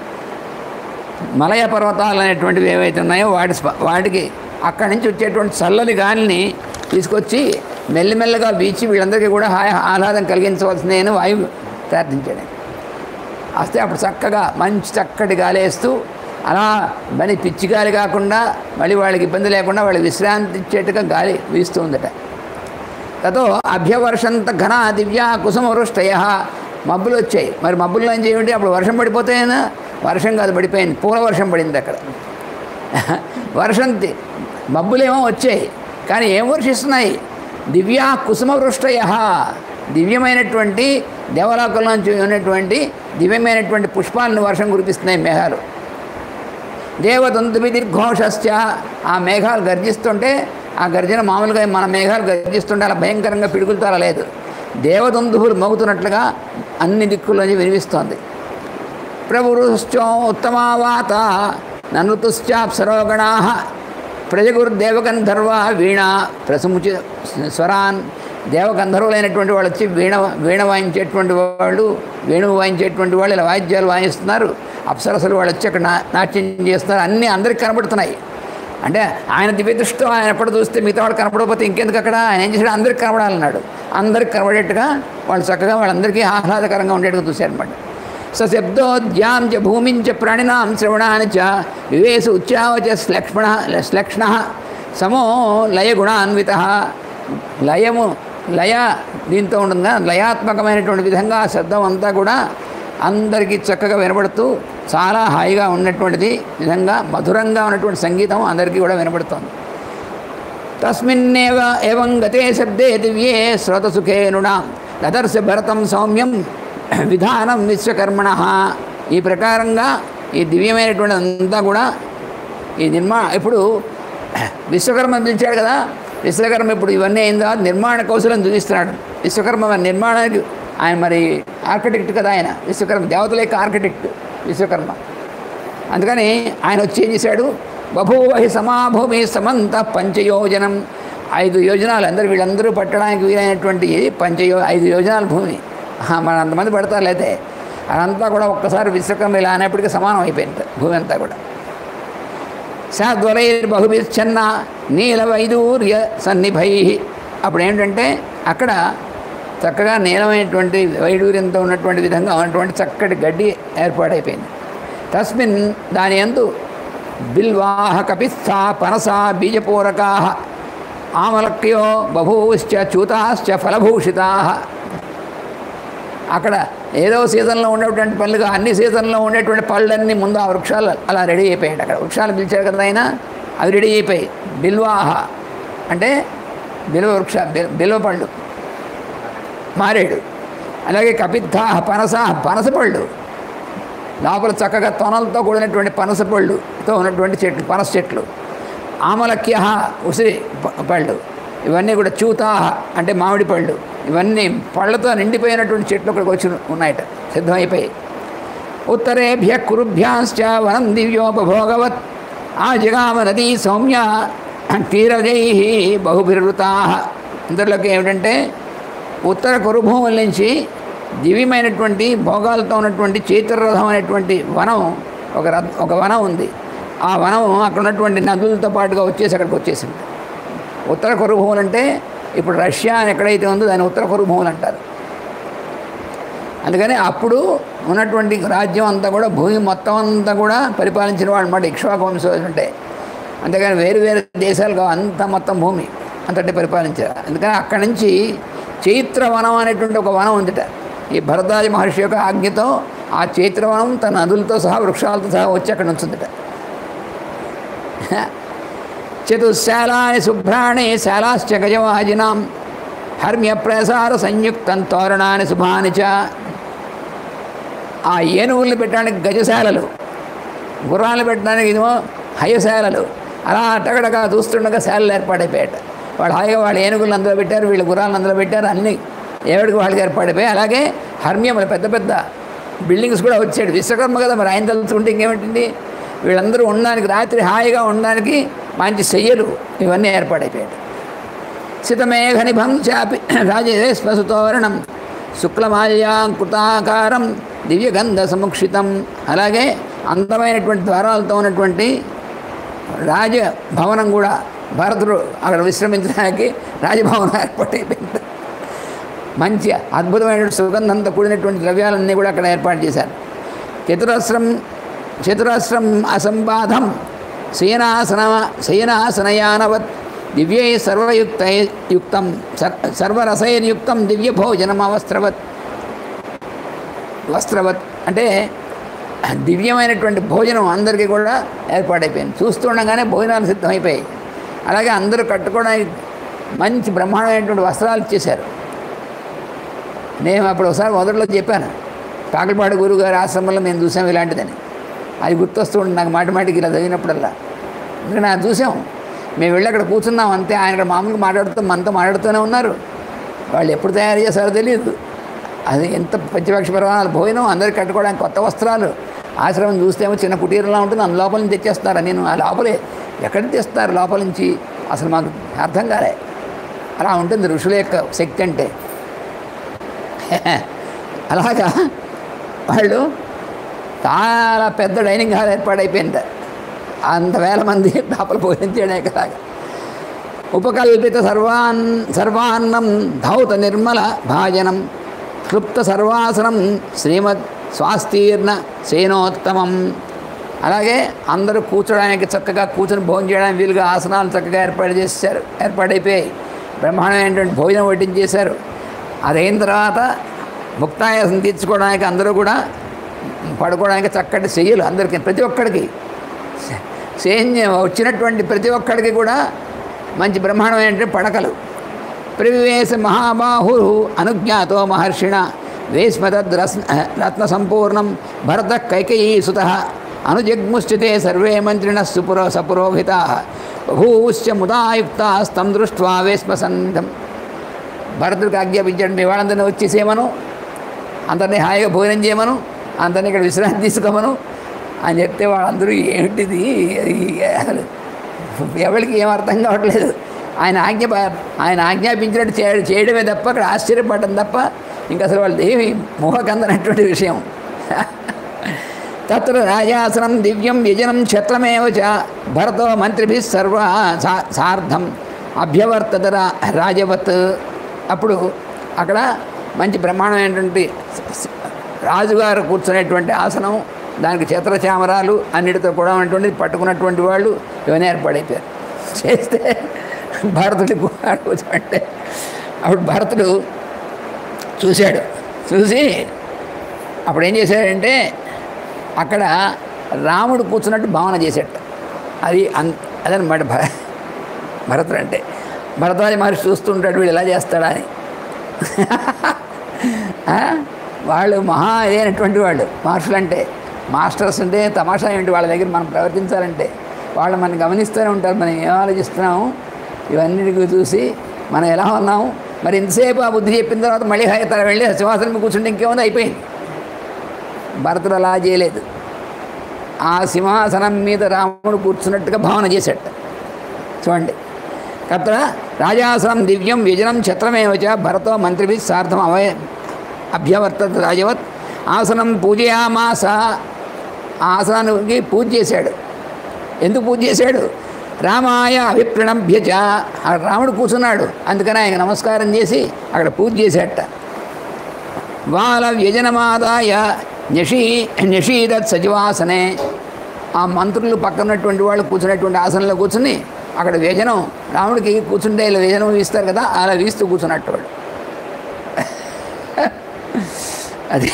[SPEAKER 1] మలయ పర్వతాలు అనేటువంటివి ఏవైతే ఉన్నాయో వాటి స్ప- వాటికి అక్కడి నుంచి వచ్చేటువంటి చల్లని గాలిని తీసుకొచ్చి మెల్లిమెల్లగా వీచి వీళ్ళందరికీ కూడా హాయి ఆహ్లాదం కలిగించవలసిందే అని వాయువు ప్రార్థించాడు వస్తే అప్పుడు చక్కగా మంచి చక్కటి గాలి వేస్తూ అలా మళ్ళీ పిచ్చి గాలి కాకుండా మళ్ళీ వాళ్ళకి ఇబ్బంది లేకుండా వాళ్ళకి విశ్రాంతి ఇచ్చేట్టుగా గాలి వీస్తుందట తతో అభ్యవర్షంత ఘన దివ్య కుసుమ వృష్టయ మబ్బులు వచ్చాయి మరి మబ్బుల్లో ఏం చేయండి అప్పుడు వర్షం పడిపోతాయినా వర్షం కాదు పడిపోయింది పూల వర్షం పడింది అక్కడ వర్షం తి- మబ్బులేమో వచ్చాయి కానీ ఏం వర్షిస్తున్నాయి దివ్య కుసుమ వృష్టయ దివ్యమైనటువంటి దేవలోకంలోంచి ఉన్నటువంటి దివ్యమైనటువంటి పుష్పాలను వర్షం కురిపిస్తున్నాయి మేఘాలు దేవదంతువి దీర్ఘోషశ్చ ఆ మేఘాలు గర్జిస్తుంటే ఆ గర్జన మామూలుగా మన మేఘాలు గర్జిస్తుంటే అలా భయంకరంగా పిడుగులతో అలా లేదు దేవదంతువులు మోగుతున్నట్లుగా అన్ని దిక్కుల్లోంచి వినిపిస్తోంది ప్రభురుశ్చో ఉత్తమావాత ననుతుశ్చాప్సరోగణా ప్రజగురుదేవగంధర్వ వీణ ప్రసముచి స్వరాన్ దేవగంధర్వులైనటువంటి వాళ్ళు వచ్చి వీణ వీణ వాయించేటువంటి వాళ్ళు వేణువు వాయించేటువంటి వాళ్ళు ఇలా వాయిద్యాలు వాయిస్తున్నారు అప్సరసలు వాళ్ళు వచ్చి అక్కడ నా నాట్యం చేస్తున్నారు అన్నీ అందరికి కనబడుతున్నాయి అంటే ఆయన దివ్యదృష్టం ఆయన ఎప్పుడు చూస్తే మిగతా వాళ్ళు కనపడకపోతే ఇంకెందుకు అక్కడ ఆయన ఏం చేశాడు అందరికి కనబడాలన్నాడు అందరికి కనబడేట్టుగా వాళ్ళు చక్కగా వాళ్ళందరికీ ఆహ్లాదకరంగా ఉండేట్టుగా చూశారనమాట సశబ్దోద్యాం చ భూమిం చ ప్రాణినాం శ్రవణాన్ని చ వివేసు ఉచ్చావచ శ్లక్ష్మణ శ్లక్ష్ణ సమో లయగుణాన్విత లయము లయ దీంతో ఉండగా లయాత్మకమైనటువంటి విధంగా ఆ శబ్దం అంతా కూడా అందరికీ చక్కగా వినబడుతూ చాలా హాయిగా ఉన్నటువంటిది విధంగా మధురంగా ఉన్నటువంటి సంగీతం అందరికీ కూడా వినబడుతోంది తస్మిన్నేవ ఏవం గతే శబ్దే దివ్యే శ్రోతసుఖే నృణాం దదర్శ భరతం సౌమ్యం విధానం విశ్వకర్మణ ఈ ప్రకారంగా ఈ దివ్యమైనటువంటి అంతా కూడా ఈ నిర్మా ఇప్పుడు విశ్వకర్మ పిలిచాడు కదా విశ్వకర్మ ఇప్పుడు ఇవన్నీ అయిన తర్వాత నిర్మాణ కౌశలం చూపిస్తున్నాడు విశ్వకర్మ మరి నిర్మాణానికి ఆయన మరి ఆర్కిటెక్ట్ కదా ఆయన విశ్వకర్మ దేవతల యొక్క ఆర్కిటెక్ట్ విశ్వకర్మ అందుకని ఆయన వచ్చి ఏం చేశాడు బభూవహి సమాభూమి సమంత పంచయోజనం ఐదు యోజనాలు అందరూ వీళ్ళందరూ పట్టడానికి వీలైనటువంటి పంచయో ఐదు యోజనాల భూమి ఆహా, మన అంతమంది పడతారు అయితే అదంతా కూడా ఒక్కసారి విశ్వకర్మ ఇలా అనేప్పటికీ సమానం అయిపోయింది భూమి అంతా కూడా సాద్వరైర్ బహుభిచ్ఛన్న నీల వైదూర్య సన్నిభై అప్పుడు ఏంటంటే అక్కడ చక్కగా నీలమైనటువంటి వైడూర్యంతో ఉన్నటువంటి విధంగా ఉన్నటువంటి చక్కటి గడ్డి ఏర్పాటైపోయింది తస్మిన్ దాని ఎందు బిల్వాహ కపిస్థా పనస బీజపూరకా ఆమలక్యో బభూశ్చ చూతాశ్చ ఫలభూషితా అక్కడ ఏదో సీజన్లో ఉండేటువంటి పళ్ళుగా అన్ని సీజన్లో ఉండేటువంటి పళ్ళన్నీ ముందు ఆ వృక్షాలు అలా రెడీ అయిపోయాయి అక్కడ వృక్షాలు పిలిచారు కదా ఆయన అవి రెడీ అయిపోయాయి బిల్వాహ అంటే బిల్వ వృక్ష బిల్- బిల్వ పళ్ళు మారేడు అలాగే కపిత్థాహ పనస పనస పళ్ళు లోపల చక్కగా తొనలతో కూడినటువంటి పనస పళ్ళుతో ఉన్నటువంటి చెట్లు పనస చెట్లు ఆమలక్య ఉసిరి ప- పళ్ళు ఇవన్నీ కూడా చూతాహ అంటే మామిడి పళ్ళు ఇవన్నీ పళ్ళతో నిండిపోయినటువంటి చెట్లు ఇక్కడికి వచ్చి ఉన్నాయట సిద్ధమైపోయాయి ఉత్తరేభ్య కురుభ్యాంశ్చ వనం దివ్యోపభోగవత్ ఆ జగామ నదీ సౌమ్య తీరజై బహుభిరుతా ఇందులోకి ఏమిటంటే ఉత్తర కురుభూముల నుంచి దివ్యమైనటువంటి భోగాలతో ఉన్నటువంటి చైత్రరథం అనేటువంటి వనం ఒక రథ ఒక వనం ఉంది ఆ వనం అక్కడ ఉన్నటువంటి నదులతో పాటుగా వచ్చేసి అక్కడికి వచ్చేసింది ఉత్తర కురుభూములు అంటే ఇప్పుడు రష్యా అని ఎక్కడైతే ఉందో దాన్ని ఉత్తర కురుభూములు అంటారు అందుకని అప్పుడు ఉన్నటువంటి రాజ్యం అంతా కూడా భూమి మొత్తం అంతా కూడా పరిపాలించిన వాళ్ళు మాట ఇక్ష్వాకు వంశం ఉంటే అంతేగాని వేరు వేరు దేశాలు కావు అంత మొత్తం భూమి అంతటి పరిపాలించారు అందుకని అక్కడి నుంచి చైత్రవనం అనేటువంటి ఒక వనం ఉందిట ఈ భరద్వాజ మహర్షి యొక్క ఆజ్ఞతో ఆ చైత్రవనం తన నదులతో సహా వృక్షాలతో సహా వచ్చి అక్కడ ఉంచుందిట చతుశాలాని శుభ్రాణి శాలాశ్చ గజవాజినాం హర్మ్య ప్రసార సంయుక్తం తోరణాన్ని శుభాని చ ఆ ఏనుగుల్ని పెట్టడానికి గజశాలలు గుర్రాలు పెట్టడానికి ఇదేమో హయశాలలు అలా అట్టగడగా చూస్తుండగా శాలలు ఏర్పాటైపోయాట వాళ్ళు హాయిగా వాళ్ళ ఏనుగులను అందులో పెట్టారు వీళ్ళు గుర్రాలను అందులో పెట్టారు అన్ని ఏడుగు వాళ్ళకి ఏర్పాటైపోయాయి అలాగే హర్మ్యములు పెద్ద పెద్ద బిల్డింగ్స్ కూడా వచ్చాడు విశ్వకర్మ కదా మరి ఆయన తలుచుకుంటే ఇంకేమిటండి వీళ్ళందరూ ఉండడానికి రాత్రి హాయిగా ఉండడానికి మంచి శయ్యలు ఇవన్నీ ఏర్పాటైపోయాడు సితమేఘనిభం చాపి రాజేశ్వసుతోరణం శుక్లమాల్యాంకృతాకారం దివ్యగంధ సముక్షితం అలాగే అందమైనటువంటి ద్వారాలతో ఉన్నటువంటి రాజభవనం కూడా భరతుడు అక్కడ విశ్రమించడానికి రాజభవనం ఏర్పాటైపోయింది మంచి అద్భుతమైనటువంటి సుగంధంతో కూడినటువంటి ద్రవ్యాలన్నీ కూడా అక్కడ ఏర్పాటు చేశారు చతురస్రం చతురస్రం అసంబాధం శయనాసన శయనాసనయానవత్ దివ్యై సర్వయుక్త యుక్తం సర్ సర్వరసైర్యుక్తం దివ్య భోజనం అవస్త్రవత్ వస్త్రవత్ అంటే దివ్యమైనటువంటి భోజనం అందరికీ కూడా ఏర్పాటైపోయింది చూస్తుండగానే భోజనాలు సిద్ధమైపోయాయి అలాగే అందరూ కట్టుకోవడానికి మంచి బ్రహ్మాండమైనటువంటి వస్త్రాలు ఇచ్చేశారు నేను అప్పుడు ఒకసారి మొదట్లో చెప్పాను కాకలపాడు గురువు గారి ఆశ్రమంలో మేము చూసాం ఇలాంటిదని అది గుర్తొస్తూ ఉంటుంది నాకు మాటి మాటికి ఇలా చదివినప్పుడల్లా ఎందుకంటే నాకు చూసాం మేము వెళ్ళి అక్కడ కూర్చున్నాం అంతే ఆయన అక్కడ మామూలుగా మాట్లాడుతూ మనతో మాట్లాడుతూనే ఉన్నారు వాళ్ళు ఎప్పుడు తయారు చేశారో తెలియదు అది ఎంత పంచపక్ష ప్రమాణాలు భోజనం అందరికి కట్టుకోవడానికి కొత్త వస్త్రాలు ఆశ్రమం చూస్తేమో చిన్న కుటీరంలా ఉంటుంది అందులో లోపల నుంచి తెచ్చేస్తారు నేను ఆ లోపలే ఎక్కడికి తెస్తారు లోపల నుంచి అసలు మాకు అర్థం కాలే అలా ఉంటుంది ఋషుల యొక్క శక్తి అంటే అలాగా వాళ్ళు చాలా పెద్ద డైనింగ్ హాల్ ఏర్పాటైపోయింది అంత వేల మంది లోపల భోజనం చేయడానికి అలాగా ఉపకల్పిత సర్వాన్ సర్వాన్నం ధౌత నిర్మల భాజనం క్లుప్త సర్వాసనం శ్రీమద్ స్వాస్తీర్ణ సేనోత్తమం అలాగే అందరూ కూర్చోడానికి చక్కగా కూర్చొని భోజనం చేయడానికి వీలుగా ఆసనాలు చక్కగా ఏర్పాటు చేశారు ఏర్పాటైపోయాయి బ్రహ్మాండమైనటువంటి భోజనం వడ్డించేశారు అదైన తర్వాత ముక్తాయాసం తీర్చుకోవడానికి అందరూ కూడా పడుకోవడానికి చక్కటి చెయ్యలు అందరికీ ప్రతి ఒక్కడికి సైన్యం వచ్చినటువంటి ప్రతి ఒక్కడికి కూడా మంచి బ్రహ్మాండమైనటువంటి పడకలు ప్రవివేశ మహాబాహు అనుజ్ఞాతో మహర్షిణ వేస్మతద్ రస్ రత్న సంపూర్ణం భరత కైకయీ సుత అనుజగ్ముశ్చితే సర్వే మంత్రిణ సుపురో సపురోహిత బభూశ్చ ముదాయుక్తాస్తం దృష్ట్వా వేస్మసంధం భరతుడికి ఆజ్ఞాపించాడు మీ వాళ్ళందరినీ వచ్చేసేమను అందరినీ హాయిగా భోజనం చేయమను అందరినీ ఇక్కడ విశ్రాంతి తీసుకోమను అని చెప్తే వాళ్ళందరూ ఏమిటిది అసలు ఎవరికి ఏం అర్థం కావట్లేదు ఆయన ఆజ్ఞ ఆయన ఆజ్ఞాపించినట్టు చేయడం చేయడమే తప్ప అక్కడ ఆశ్చర్యపడడం తప్ప ఇంకా అసలు వాళ్ళు ఏమి మోహకందనటువంటి విషయం తత్ర రాజాసనం దివ్యం యజనం క్షత్రమేవ చ భరతో మంత్రిభి సర్వ సా- సార్ధం అభ్యవర్తత రా- రాజవత్ అప్పుడు అక్కడ మంచి బ్రహ్మాండమైనటువంటి స- రాజుగారు కూర్చునేటువంటి ఆసనం దానికి ఛత్రచామరాలు అన్నిటితో కూడా ఉన్నటువంటి పట్టుకున్నటువంటి వాళ్ళు ఇవన్నీ ఏర్పాడైపోయారు చేస్తే భరతుడి గుహాడు కూర్చోంటే అప్పుడు భరతుడు చూశాడు చూసి అప్పుడు ఏం చేశాడంటే అక్కడ రాముడు కూర్చున్నట్టు భావన చేశాడు అది అన్ అదనమాట భ భరతుడు అంటే భరద్వాజ మహర్షి చూస్తుంటాడు వీడు ఎలా చేస్తాడా అని ఆ? వాళ్ళు మహా ఇదైనటువంటి వాళ్ళు మహర్షులు అంటే మాస్టర్స్ అంటే తమాషా ఏంటి వాళ్ళ దగ్గర మనం ప్రవర్తించాలంటే వాళ్ళు మనం గమనిస్తూనే ఉంటారు మనం ఏం ఆలోచిస్తున్నాము ఇవన్నిటికి చూసి మనం ఎలా ఉన్నాము మరి ఇంతసేపు ఆ బుద్ధి చెప్పిన తర్వాత మళ్ళీ హాయి తన వెళ్ళి సింహాసనం మీద కూర్చుంటే ఇంకేముంది అయిపోయింది భరతుడు అలా చేయలేదు ఆ సింహాసనం మీద రాముడు కూర్చున్నట్టుగా భావన చేశాడు చూడండి తత్ర రాజాసనం దివ్యం వ్యజనం ఛత్రమేవచ భరతో మంత్రిభి సార్థం అవయ అభ్యవర్తత రాజవత్ ఆసనం పూజయామాస ఆ ఆసనానికి పూజ చేశాడు ఎందుకు పూజ చేశాడు రామాయ అభిప్రణభ్యచ ఆ రాముడు కూర్చున్నాడు అందుకని ఆయన నమస్కారం చేసి అక్కడ పూజ చేశాడట బాల వ్యజనమాదాయ నిషీ నిషీదత్ సచివాసనే ఆ మంత్రులు పక్కనటువంటి వాళ్ళు కూర్చున్నటువంటి ఆసనంలో కూర్చుని అక్కడ వ్యజనం రాముడికి కూర్చుంటే ఇలా వ్యజనం వీస్తారు కదా అలా వీస్తూ కూర్చున్నట్టు వాడు అదే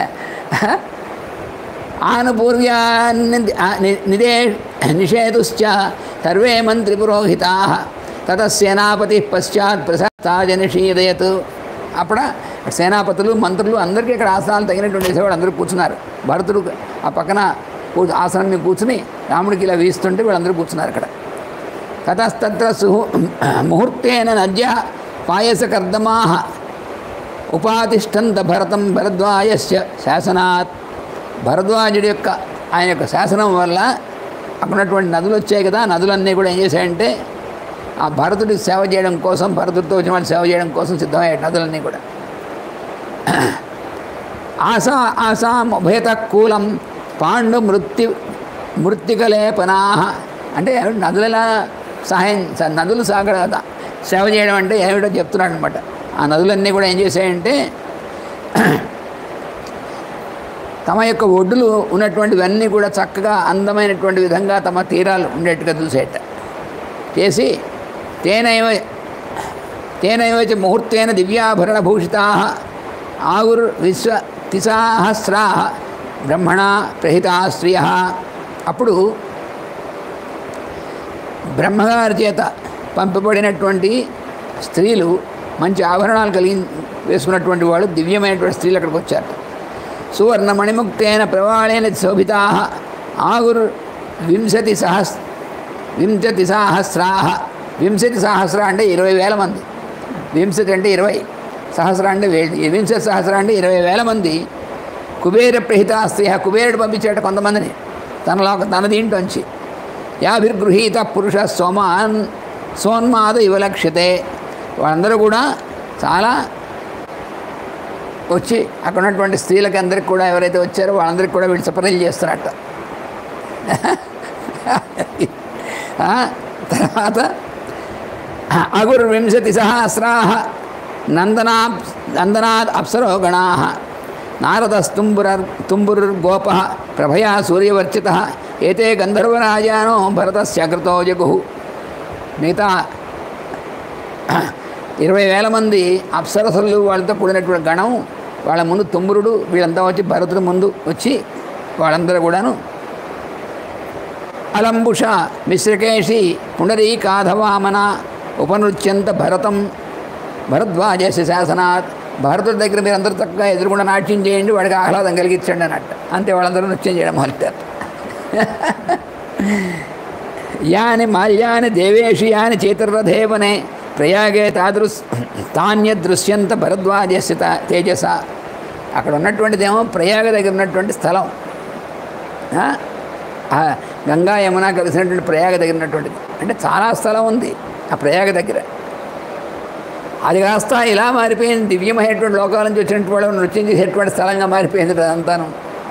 [SPEAKER 1] ఆనుపూర్వ్యాన్ని నిదే నిషేధుశ్చ సర్వే మంత్రి పురోహితా తత సేనాపతి పశ్చాత్ ప్రసాద నిషీదయత్ అప్పుడు సేనాపతులు మంత్రులు అందరికీ ఇక్కడ ఆసనాలు తగినటువంటి వేసేవాడు అందరూ కూర్చున్నారు భరతుడు ఆ పక్కన కూ- ఆసనం మీద కూర్చుని రాముడికి ఇలా వీస్తుంటే వీళ్ళందరూ కూర్చున్నారు అక్కడ తతస్తత్ర సుహు ముహూర్తేన నద్య పాయసకర్దమా ఉపాతిష్టంత భరతం భరద్వాజస్య శాసనాత్ భరద్వాజుడి యొక్క ఆయన యొక్క శాసనం వల్ల అక్కడ ఉన్నటువంటి నదులు వచ్చాయి కదా ఆ నదులన్నీ కూడా ఏం చేశాయంటే ఆ భరతుడికి సేవ చేయడం కోసం భరతుడితో వచ్చిన వాళ్ళు సేవ చేయడం కోసం సిద్ధమయ్యాయి నదులన్నీ కూడా ఆసా ఆసాం ఉభయత కూలం పాండు మృత్యు మృత్తికలేపనా అంటే నదుల సహాయం స- నదులు సాగడ సేవ చేయడం అంటే ఏమిటో చెప్తున్నాడు అనమాట ఆ నదులన్నీ కూడా ఏం చేశాయంటే తమ యొక్క ఒడ్డులు ఉన్నటువంటివన్నీ కూడా చక్కగా అందమైనటువంటి విధంగా తమ తీరాలు ఉండేట్టుగా చూసేట చేసి తేనైవ తేనైవ చ ముహూర్తేన దివ్యాభరణ భూషితా ఆగుర్ విశ్వ తిసాహస్రా బ్రహ్మణ ప్రహితా స్త్రియ అప్పుడు బ్రహ్మగారి చేత పంపబడినటువంటి స్త్రీలు మంచి ఆభరణాలు కలిగి వేసుకున్నటువంటి వాళ్ళు దివ్యమైనటువంటి స్త్రీలు అక్కడికి వచ్చారు సువర్ణమణిముక్తేన ప్రవాళేన శోభితా ఆగుర్ వింశతి సహస్ వింశతి సహస్రా వింశతి సహస్ర అంటే ఇరవై వేల మంది వింశతి అంటే ఇరవై సహస్ర అంటే వే వింశతి సహస్ర అంటే ఇరవై వేల మంది కుబేర ప్రహితాస్తి కుబేరుడు పంపించాడు కొంతమందిని తనలో తన దీంట్లోంచి యాభిర్గృహీత పురుష సోమాన్ సోన్మాద ఇవలక్ష్యతే వాళ్ళందరూ కూడా చాలా వచ్చి అక్కడ ఉన్నటువంటి స్త్రీలకి అందరికి కూడా ఎవరైతే వచ్చారో వాళ్ళందరికీ కూడా వీళ్ళు సపరీలు చేస్తున్నట్ట ఆ, తర్వాత అగుర్ వింశతి సహస్రా నందనా నందనాద్ అప్సరో గణా నారదస్తుంబుర తుంబుర్గోప ప్రభయా సూర్యవర్చిత ఏతే గంధర్వరాజానో భరతస్య కృతో జగు మిగతా ఇరవై వేల మంది అప్సరసులు వాళ్ళతో కూడినటువంటి గణం వాళ్ళ ముందు తుమ్మురుడు వీళ్ళంతా వచ్చి భరతుడి ముందు వచ్చి వాళ్ళందరూ కూడాను అలంబుష మిశ్రకేశి పుండరీకాధవామన ఉపనృత్యంత భరతం భరద్వాజస్య శాసనాత్ భరతుడి దగ్గర మీరు అందరూ చక్కగా ఎదురుకుండా నాట్యం చేయండి వాడికి ఆహ్లాదం కలిగించండి అన్నట్టు అంతే వాళ్ళందరూ నృత్యం చేయడం మొదలెట్టారు యాని మాల్యాని దేవేషి యాని చేతుర్రధేవనే ప్రయాగే తాదృశ్ తాన్యదృశ్యంత భరద్వాజస్య తా- తేజస అక్కడ ఉన్నటువంటిదేమో ప్రయాగ దగ్గర ఉన్నటువంటి స్థలం ఆ? ఆ గంగా యమున కలిసినటువంటి ప్రయాగ దగ్గర ఉన్నటువంటిది అంటే చాలా స్థలం ఉంది ఆ ప్రయాగ దగ్గర అది కాస్త ఇలా మారిపోయింది దివ్యమైనటువంటి లోకాల నుంచి వచ్చినటువంటి వాళ్ళు నృత్యం చేసేటువంటి స్థలంగా మారిపోయింది అదంతాను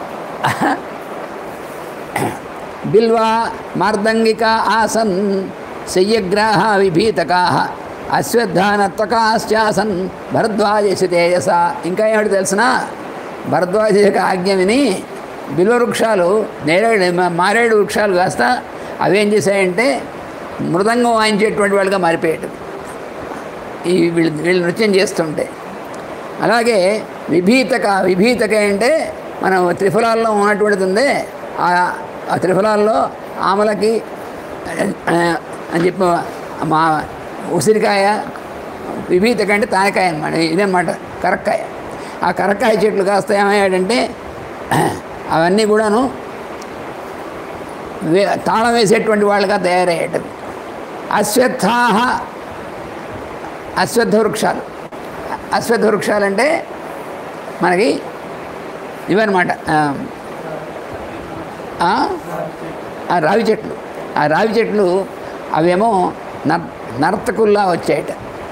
[SPEAKER 1] బిల్వా మార్దంగిక ఆసన్ శయ్యగ్రాహ విభీతకా అశ్వత్థానత్వకాశ్చాసన్ భరద్వాజసి తేజస ఇంకా ఏమిటి తెలిసిన భరద్వాజ యొక్క ఆజ్ఞ విని బిల్వ వృక్షాలు నేరేడు మా- మారేడు వృక్షాలు కాస్త అవేం చేశాయంటే మృదంగం వాయించేటువంటి వాళ్ళుగా మారిపోయాడు ఈ వీళ్ళు వీళ్ళు నృత్యం చేస్తుంటే అలాగే విభీతక విభీతక అంటే మనం త్రిఫలాల్లో ఉన్నటువంటిది ఉందే ఆ ఆ త్రిఫలాల్లో ఆమలకి ఆ, అని చెప్పి మా ఉసిరికాయ విభీతక అంటే తానకాయ అనమాట ఇదేమాట కరక్కాయ ఆ కరక్కాయ చెట్లు కాస్త ఏమయ్యాడంటే అవన్నీ కూడాను వే తాళం వేసేటువంటి వాళ్ళుగా తయారయ్యాడు అశ్వత్థాహ అశ్వత్థ వృక్షాలు అశ్వత్థ వృక్షాలు అంటే మనకి ఇవన్నమాట ఆ, ఆ, ఆ రావి చెట్లు ఆ రావి చెట్లు అవేమో నర్ నర్తకుల్లా వచ్చాయట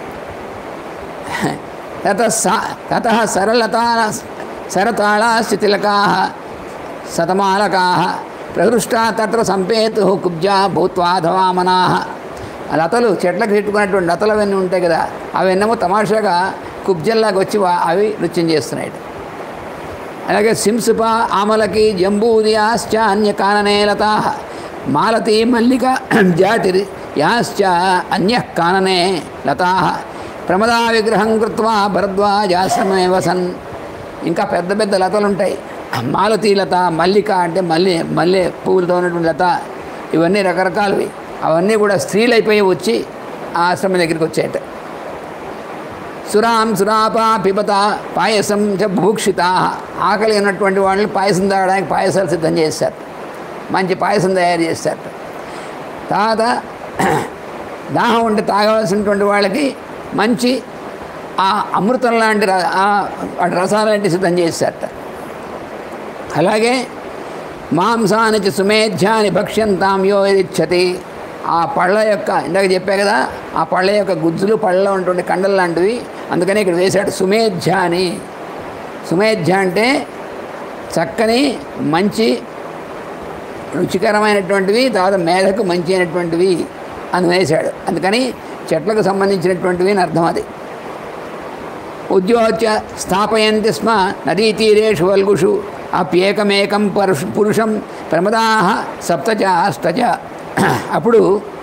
[SPEAKER 1] తత తత సరళతా సరతాళా స్థితిలకా శతమాలకా ప్రహృష్టా తత్ర సంపేతు కుబ్జా భూత్వాధవామనా లతలు చెట్లకు పెట్టుకున్నటువంటి లతలు అవన్నీ ఉంటాయి కదా అవన్నేమో తమాషాగా కుబ్జల్లాగా వచ్చి వా- అవి నృత్యం చేస్తున్నాయి అలాగే సింసుప ఆమలకి జంబూదియాశ్చ అన్య కాననే లతా మాలతి మల్లిక జాతిరి యాశ్చ అన్య కాననే లతా ప్రమదా విగ్రహం కృత్వా భరద్వాజాశ్రమే వసన్ ఇంకా పెద్ద పెద్ద లతలు ఉంటాయి మాలతీ లత మల్లిక అంటే మల్లె మల్లె పువ్వులతో ఉన్నటువంటి లత ఇవన్నీ రకరకాలవి అవన్నీ కూడా స్త్రీలైపోయి వచ్చి ఆ ఆశ్రమం దగ్గరికి వచ్చాయట సురాం సురాపా పిబత పాయసం చ భూక్షిత ఆకలి ఉన్నటువంటి వాళ్ళని పాయసం తాగడానికి పాయసాలు సిద్ధం చేస్తారు మంచి పాయసం తయారు చేస్తారు తర్వాత దాహం ఉంటే తాగవలసినటువంటి వాళ్ళకి మంచి ఆ అమృతం లాంటి ర- ఆ వాటి రసాలాంటి సిద్ధం చేస్తారట అలాగే మాంసాన్ని చ సుమేధ్యాన్ని భక్ష్యంతాం యో ఇచ్చతి ఆ పళ్ళ యొక్క ఇందాక చెప్పా కదా ఆ పళ్ళ యొక్క గుజ్జులు పళ్ళలో ఉంటుండే కండలు లాంటివి అందుకని ఇక్కడ వేశాడు సుమేధ్యాని సుమేధ్య అంటే చక్కని మంచి రుచికరమైనటువంటివి తర్వాత మేధకు మంచి అయినటువంటివి అని వేశాడు అందుకని చెట్లకు సంబంధించినటువంటివి అని అర్థం అది ఉద్యోచ్య స్థాపయంతి స్మ నదీతీరేషు వల్గుషు అప్యేకమేకం పరుష్ పురుషం ప్రమదాహ సప్తచ అష్టచ అప్పుడు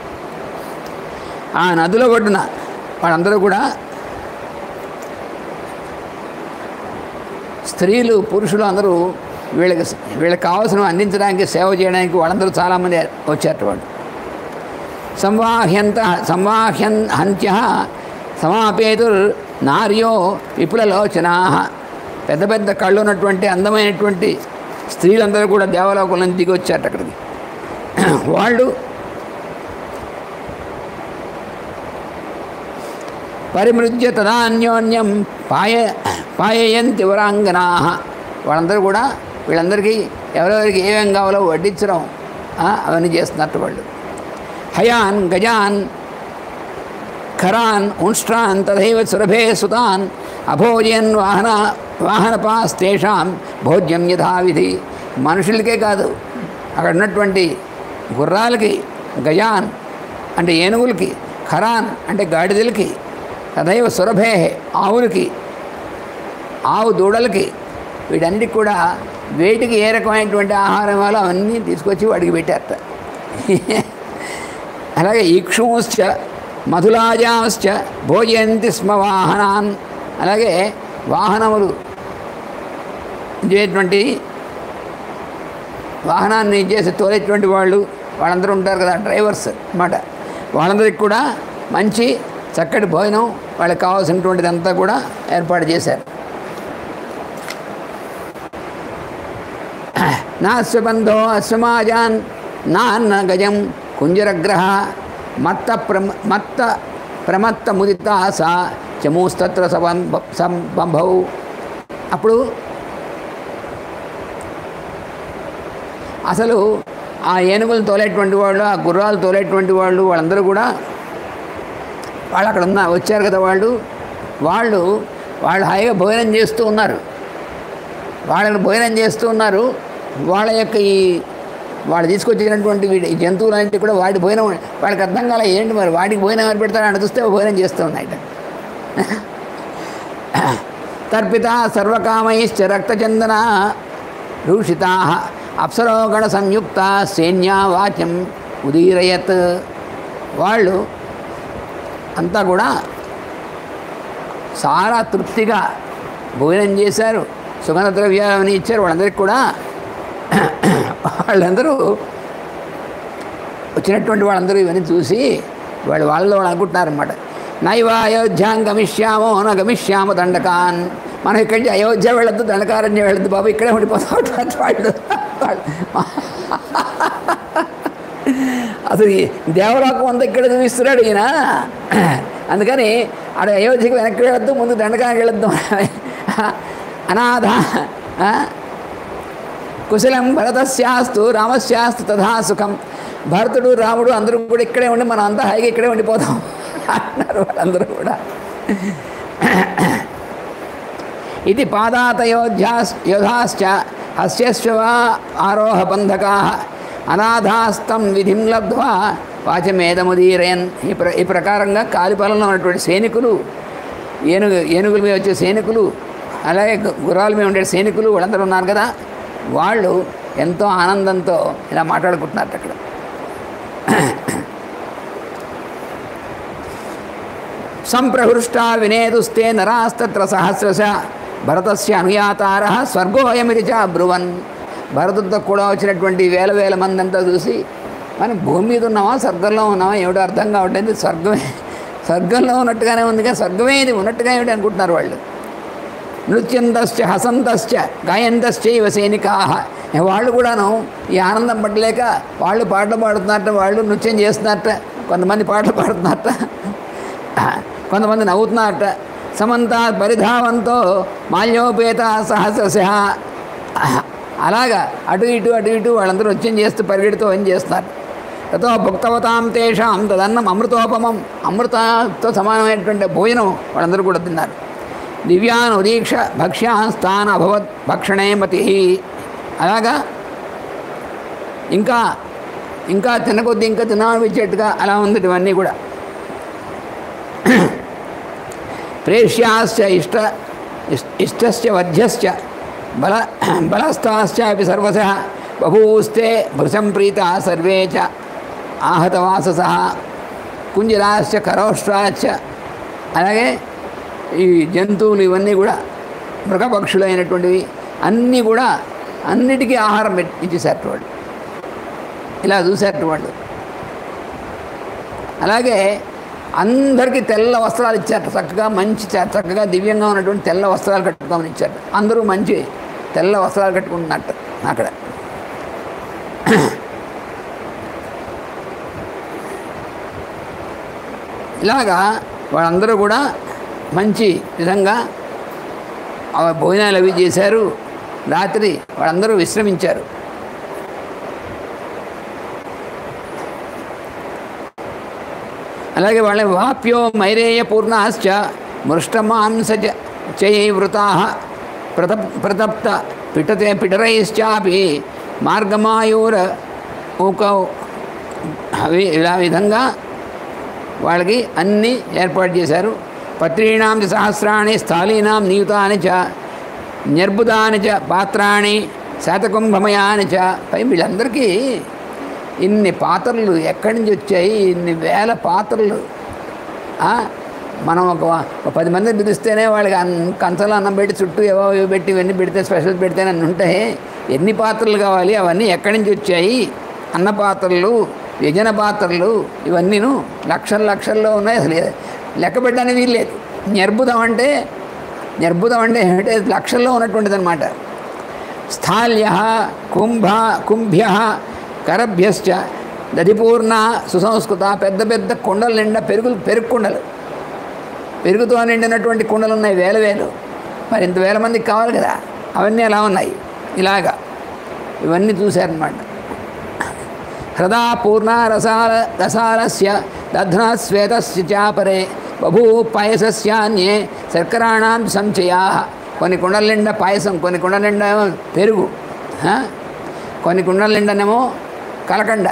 [SPEAKER 1] ఆ నదుల ఒడ్డున వాళ్ళందరూ కూడా స్త్రీలు పురుషులు అందరూ వీళ్ళకి వీళ్ళకి కావాల్సిన అందించడానికి సేవ చేయడానికి వాళ్ళందరూ చాలామంది వచ్చారు వాళ్ళు సంవాహ్యంత సంవాహ్యన్ హంత్య సమాపేతుర్ నార్యో విపులలోచనా పెద్ద పెద్ద కళ్ళు ఉన్నటువంటి అందమైనటువంటి స్త్రీలందరూ కూడా దేవలోకంలో నుంచి దిగి వచ్చారట అక్కడికి వాళ్ళు పరిమృజ్య తదాన్యోన్యం పాయ పాయయంతి వరాంగనా వాళ్ళందరూ కూడా వీళ్ళందరికీ ఎవరెవరికి ఏమేం కావాలో వడ్డించడం ఆ, అవన్నీ చేస్తున్నట్టు వాళ్ళు హయాన్ గజాన్ ఖరాన్ ఉంష్ట్రాన్ తథైవ సురభే సుతాన్ అభోజయన్ వాహన వాహనపాస్తేషాం భోజ్యం యథావిధి మనుషులకే కాదు అక్కడ ఉన్నటువంటి గుర్రాలకి గజాన్ అంటే ఏనుగులకి ఖరాన్ అంటే గాడిదలకి తథైవ సురభే ఆవులకి ఆవు దూడలకి వీటన్నిటికి కూడా వేటికి ఏ రకమైనటువంటి ఆహారం ఇవ్వాలో అవన్నీ తీసుకొచ్చి వాడికి పెట్టారట అలాగే ఇక్షుంశ్చ మధులాజాశ్చ భోజయంతి స్మ వాహనాన్ అలాగే వాహనములు చేటువంటి వాహనాన్ని చేసి తోలేటువంటి వాళ్ళు వాళ్ళందరూ ఉంటారు కదా డ్రైవర్స్ అన్నమాట వాళ్ళందరికీ కూడా మంచి చక్కటి భోజనం వాళ్ళకి కావాల్సినటువంటిదంతా కూడా ఏర్పాటు చేశారు నాస్వబంధో అస్వమాజాన్ నాన్న గజం కుంజరగ్రహ మత్త ప్రమ మత్త ప్రమత్త ముదిత సా చమూస్తత్ర సంభ సంభౌ అప్పుడు అసలు ఆ ఏనుగులు తోలేటువంటి వాళ్ళు ఆ గుర్రాలు తోలేటువంటి వాళ్ళు వాళ్ళందరూ కూడా వాళ్ళు అక్కడ ఉన్న వచ్చారు కదా వాళ్ళు వాళ్ళు వాళ్ళు హాయిగా భోజనం చేస్తూ ఉన్నారు వాళ్ళని భోజనం చేస్తూ ఉన్నారు వాళ్ళ యొక్క ఈ వాళ్ళు తీసుకొచ్చినటువంటి వీడి ఈ జంతువులన్నింటి కూడా వాడి భోజనం వాళ్ళకి అర్థం కాలే ఏంటి మరి వాడికి భోజనం ఎవరు పెడతారని చూస్తే భోజనం చేస్తూ ఉన్నాయట తర్పిత సర్వకామైశ్చ రక్తచందన రూషితా అప్సరోగణ సంయుక్త సైన్యా వాచ్యం ఉదీరయత్ వాళ్ళు అంతా కూడా చాలా తృప్తిగా భోజనం చేశారు సుగంధ ద్రవ్యాలని ఇచ్చారు వాళ్ళందరికీ కూడా వాళ్ళందరూ వచ్చినటువంటి వాళ్ళందరూ ఇవన్నీ చూసి వాళ్ళు వాళ్ళలో వాళ్ళు అనుకుంటున్నారన్నమాట నైవ అయోధ్యాం గమిష్యామో న గమిష్యామ దండకాన్ మనం ఇక్కడి నుంచి అయోధ్య వెళ్ళొద్దు దండకారణ్యం వెళ్ళొద్దు బాబు ఇక్కడే ఉండిపోతాం అంటున్నారు వాళ్ళు వాళ్ళు అసలు ఈ దేవలోకం అంతా ఇక్కడ చూపిస్తున్నాడు ఈయన అందుకని ఆడ అయోధ్యకి వెనక్కి వెళ్ళొద్దు ముందు దండకానికి వెళ్ళొద్దు అనాథ ఆ? కుశలం భరతస్యాస్తు రామస్యాస్తు తథా సుఖం భరతుడు రాముడు అందరూ కూడా ఇక్కడే ఉండి మనం అంతా హాయిగా ఇక్కడే ఉండిపోతాం అన్నారు వాళ్ళందరూ కూడా ఇది పాదాతయోధ్యా యోధాశ్చ హస్యశ్వ ఆరోహబంధకా అనాథాస్తం విధిం లబ్ధ్వా వాచమేదముదీరయన్ ఈ ప్ర ఈ ప్రకారంగా కాలిపాలనలో ఉన్నటువంటి సైనికులు ఏనుగు ఏనుగుల మీద వచ్చే సైనికులు అలాగే గు- గుర్రాల మీద ఉండే సైనికులు వాళ్ళందరూ ఉన్నారు కదా వాళ్ళు ఎంతో ఆనందంతో ఇలా మాట్లాడుకుంటున్నారు అక్కడ సంప్రహృష్టా వినేదుస్తే నరాస్తత్ర సహస్రశ భరతస్య అనుయాతార స్వర్గోయమిది చ బ్రువన్ భరతుడితో కూడా వచ్చినటువంటి వేల వేల మంది అంతా చూసి మనం భూమి మీద ఉన్నామా స్వర్గంలో ఉన్నామా ఏమిటో అర్థం కావట్లేదు స్వర్గమే స్వర్గంలో ఉన్నట్టుగానే ఉంది కానీ స్వర్గమే ఇది ఉన్నట్టుగా ఏమిటి అనుకుంటున్నారు వాళ్ళు నృత్యంతశ్చ హసంతశ్చ గాయంతశ్చైవ సైనికా వాళ్ళు కూడాను ఈ ఆనందం పట్టలేక వాళ్ళు పాటలు పాడుతున్నట్ట వాళ్ళు నృత్యం చేస్తున్నట్ట కొంతమంది పాటలు పాడుతున్నట్ట కొంతమంది నవ్వుతున్నారట సమంత పరిధావంతో మాల్యోపేత సహస్రశ అలాగా అటు ఇటు అటు ఇటు వాళ్ళందరూ నృత్యం చేస్తూ పరిగెడుతూ ఏం చేస్తున్నారు తతో భుక్తవతాం తేషాం తదన్నం అమృతోపమం అమృతతో సమానమైనటువంటి భోజనం వాళ్ళందరూ కూడా తిన్నారు దివ్యాన్ ఉదీక్ష భక్ష్యాన్ స్థాన అభవత్ భక్షణే మతి అలాగా ఇంకా ఇంకా తినకొద్ది ఇంకా తినాలనిపించేట్టుగా అలా ఉంది ఇవన్నీ కూడా ప్రేష్యాశ్చ ఇష్ట ఇష్ట- ఇష్టశ్చ వధ్యశ్చ బల బలస్థాశ్చాపి సర్వశ బభూస్తే భృశం ప్రీత సర్వే చ ఆహతవాసస కుంజరాశ్చ కరోష్ట్రాశ్చ అలాగే ఈ జంతువులు ఇవన్నీ కూడా మృగపక్షులు అయినటువంటివి అన్నీ కూడా అన్నిటికీ ఆహారం పెట్టి ఇచ్చేసారు వాళ్ళు ఇలా చూశారు వాళ్ళు అలాగే అందరికీ తెల్ల వస్త్రాలు ఇచ్చారు చక్కగా మంచి చ- చక్కగా దివ్యంగా ఉన్నటువంటి తెల్ల వస్త్రాలు కట్టుకోమని ఇచ్చారు అందరూ మంచి తెల్ల వస్త్రాలు కట్టుకుంటున్నట్టు అక్కడ ఇలాగా వాళ్ళందరూ కూడా మంచి విధంగా ఆ భోజనాలు అవి చేశారు రాత్రి వాళ్ళందరూ విశ్రమించారు అలాగే వాళ్ళ వాప్యో మైరేయ పూర్ణాశ్చ మృష్టమాంస చైవృతా ప్రతప్ ప్రతప్త పిటతే పిటరైశ్చాపి మార్గమాయూర ఊక అవి ఇలా విధంగా వాళ్ళకి అన్నీ ఏర్పాటు చేశారు పత్రీణాం చ సహస్రాణి స్థాళీనాం నియుతాని చ నిర్బుధాని చ పాత్రాణి శాతకుంభమయాని చ పై వీళ్ళందరికీ ఇన్ని పాత్రలు ఎక్కడి నుంచి వచ్చాయి ఇన్ని వేల పాత్రలు ఆ, మనం ఒక ఒక పది మంది పిలిస్తేనే వాళ్ళకి అన్ కంచంలో అన్నం పెట్టి చుట్టూ ఏవో ఏవో పెట్టి ఇవన్నీ పెడితే స్పెషల్ పెడితేనే అన్ని ఉంటాయి ఎన్ని పాత్రలు కావాలి అవన్నీ ఎక్కడి నుంచి వచ్చాయి అన్న పాత్రలు వ్యజన పాత్రలు ఇవన్నీను లక్షల లక్షల్లో ఉన్నాయి అసలు ఏ- లెక్క పెట్టడానికి వీల్లేదు నిర్బుధం అంటే నిర్బుధం అంటే ఏమిటంటే లక్షల్లో ఉన్నటువంటిది అనమాట స్థాల్య కుంభ కుంభ్య కరభ్యశ్చ దధిపూర్ణ సుసంస్కృత పెద్ద పెద్ద కుండల నిండా పెరుగులు పెరుగు కుండలు పెరుగుతో నిండినటువంటి కుండలు ఉన్నాయి వేల వేలు మరి ఇంత వేల మందికి కావాలి కదా అవన్నీ ఎలా ఉన్నాయి ఇలాగా ఇవన్నీ చూశారనమాట హృదా పూర్ణ రసాల రసాలస్య దధ్నా శ్వేతస్య చాపరే బభూ పాయసస్యాన్యే శర్కరాణాం సంచయా కొన్ని కుండల నిండా పాయసం కొన్ని కుండల నిండా ఏమో పెరుగు ఆ? కొన్ని కుండల నిండానేమో కలకండ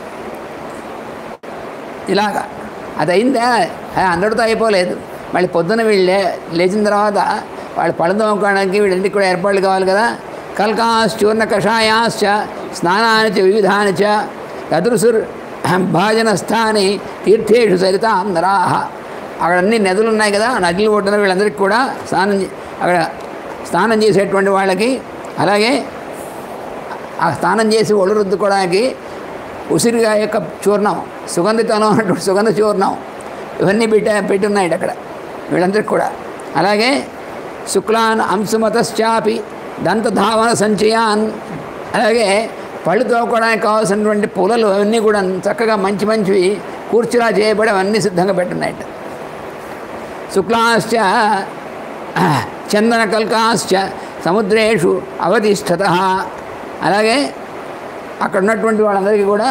[SPEAKER 1] ఇలాగా అది అయిందా అది అందరితో అయిపోలేదు మళ్ళీ పొద్దున వీళ్ళే లేచిన తర్వాత వాళ్ళు పళ్ళు తోముకోవడానికి వీళ్ళంటికి కూడా ఏర్పాట్లు కావాలి కదా కల్కాశ్చూర్ణ కషాయాశ్చ స్నానాన్ని చ వివిధాని చ యదృసుర్ భాజన స్థాని తీర్థేషు సరిత అందరాహ అక్కడ అన్ని నదులు ఉన్నాయి కదా ఆ నదులు ఒడ్డున వీళ్ళందరికీ కూడా స్నానం చే- అక్కడ స్నానం చేసేటువంటి వాళ్ళకి అలాగే ఆ స్నానం చేసి ఒళ్ళు రుద్దుకోవడానికి ఉసిరిగా యొక్క చూర్ణం సుగంధితనం ఉన్నటువంటి సుగంధ చూర్ణం ఇవన్నీ పెట్టా పెట్టున్నాయి అక్కడ వీళ్ళందరికీ కూడా అలాగే శుక్లాన్ అంశుమతశ్చాపి దంతధావన సంచయాన్ అలాగే పళ్ళు తోకోవడానికి కావాల్సినటువంటి పూలలు అవన్నీ కూడా చక్కగా మంచి మంచివి కూర్చులా చేయబడి అవన్నీ సిద్ధంగా పెట్టున్నాయట శుక్లాశ్చ చందనకల్కాశ్చ సముద్రేషు అవతిష్టత అలాగే అక్కడ ఉన్నటువంటి వాళ్ళందరికీ కూడా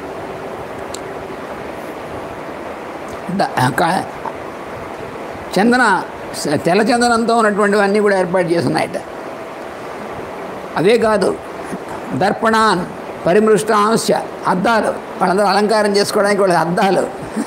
[SPEAKER 1] ద- క- చందన తెల్ల చందనంతో ఉన్నటువంటివన్నీ కూడా ఏర్పాటు చేస్తున్నాయట అవే కాదు దర్పణాన్ పరిమృష్టాంశ అద్దాలు వాళ్ళందరూ అలంకారం చేసుకోవడానికి వాళ్ళ అద్దాలు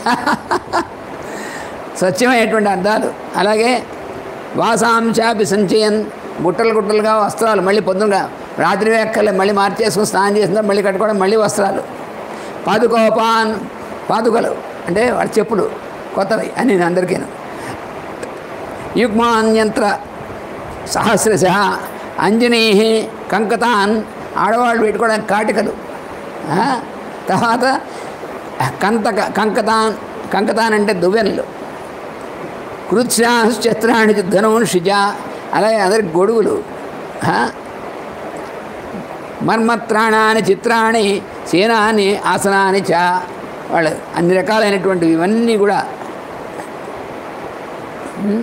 [SPEAKER 1] స్వచ్ఛమైనటువంటి అద్దాలు అలాగే వాసాంశాపి సంచయన్ గుట్టలు గుట్టలుగా వస్త్రాలు మళ్ళీ పొద్దునగా రాత్రి వేక్కలే మళ్ళీ మార్చేసుకుని స్నానం చేసిన మళ్ళీ కట్టుకోవడం మళ్ళీ వస్త్రాలు పాదుకోపాన్ పాదుకలు అంటే వాళ్ళ చెప్పులు కొత్తవి అని నేను అందరికీ యుగ్మాన్యంత్ర సహస్రశ అంజనీ కంకతాన్ ఆడవాళ్ళు పెట్టుకోవడానికి కాటికలు ఆ, తర్వాత కంతక కంకతాన్ కంకతాన్ అంటే దువ్వెనలు కృత్స్యాశ్చత్రాణి ధనుషిజ అలాగే అందరికి గొడుగులు ఆ? మర్మత్రాణాని చిత్రాణి సేనాని ఆసనాని చ వాళ్ళు అన్ని రకాలైనటువంటివి ఇవన్నీ కూడా ఉమ్,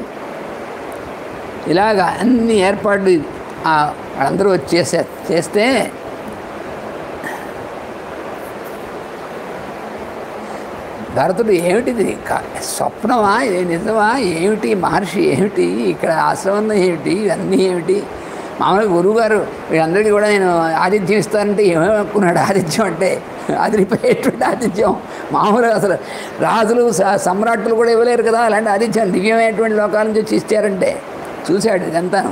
[SPEAKER 1] ఇలాగా అన్ని ఏర్పాట్లు ఆ వాళ్ళందరూ వచ్చి చేసే చేస్తే భరతుడు ఏమిటిది క- స్వప్నమా ఇది నిజమా ఏమిటి మహర్షి ఏమిటి ఇక్కడ ఆశ్రమం ఏమిటి ఇవన్నీ ఏమిటి మామూలుగా గురువుగారు వీళ్ళందరికీ కూడా నేను ఆతిథ్యం ఇస్తానంటే ఏమనుకున్నాడు ఆతిథ్యం అంటే అదిరిపోయేటువంటి ఆతిథ్యం మామూలుగా అసలు రాజులు స- సమ్రాట్లు కూడా ఇవ్వలేరు కదా అలాంటి ఆతిథ్యం దివ్యమైనటువంటి లోకాల నుంచి వచ్చి ఇచ్చారంటే చూశాడు ఇదంతాను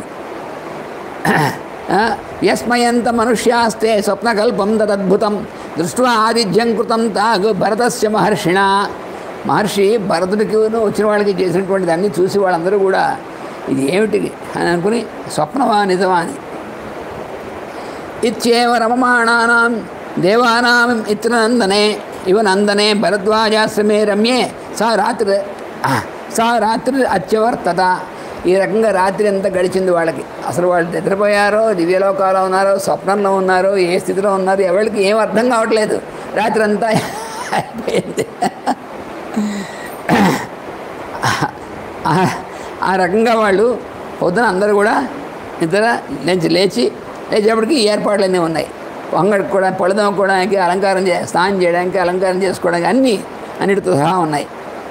[SPEAKER 1] యస్మయంత మనుష్యాస్తే స్వప్నకల్పం తదద్భుతం దృష్ట్వా ఆతిథ్యం కృతం తాగు భరతస్య మహర్షిణ మహర్షి భరతుడికి వచ్చిన వాళ్ళకి చేసినటువంటిది అన్నీ చూసి వాళ్ళందరూ కూడా ఇది ఏమిటి అని అనుకుని స్వప్నమా నిజమా అని ఇచ్చేవ రమమాణానాం దేవానాం ఇత్ర నందనే ఇవ నందనే భరద్వాజాశ్రమే రమ్యే సా రాత్రి ఆ, సా రాత్రి అత్యవర్తత ఈ రకంగా రాత్రి అంతా గడిచింది వాళ్ళకి అసలు వాళ్ళు నిద్రపోయారో దివ్యలోకాలో ఉన్నారో స్వప్నంలో ఉన్నారో ఏ స్థితిలో ఉన్నారో ఎవరికి ఏం అర్థం కావట్లేదు రాత్రి అంతా అయిపోయింది ఆ- ఆ రకంగా వాళ్ళు పొద్దున అందరూ కూడా నిద్ర నుంచి లేచి లేచేపటికి ఈ ఏర్పాట్లన్నీ ఉన్నాయి వంగడికి కూడా పళ్ళు తోముకోవడానికి అలంకారం చే స్నానం చేయడానికి అలంకారం చేసుకోవడానికి అన్నీ అన్నిటితో సహా ఉన్నాయి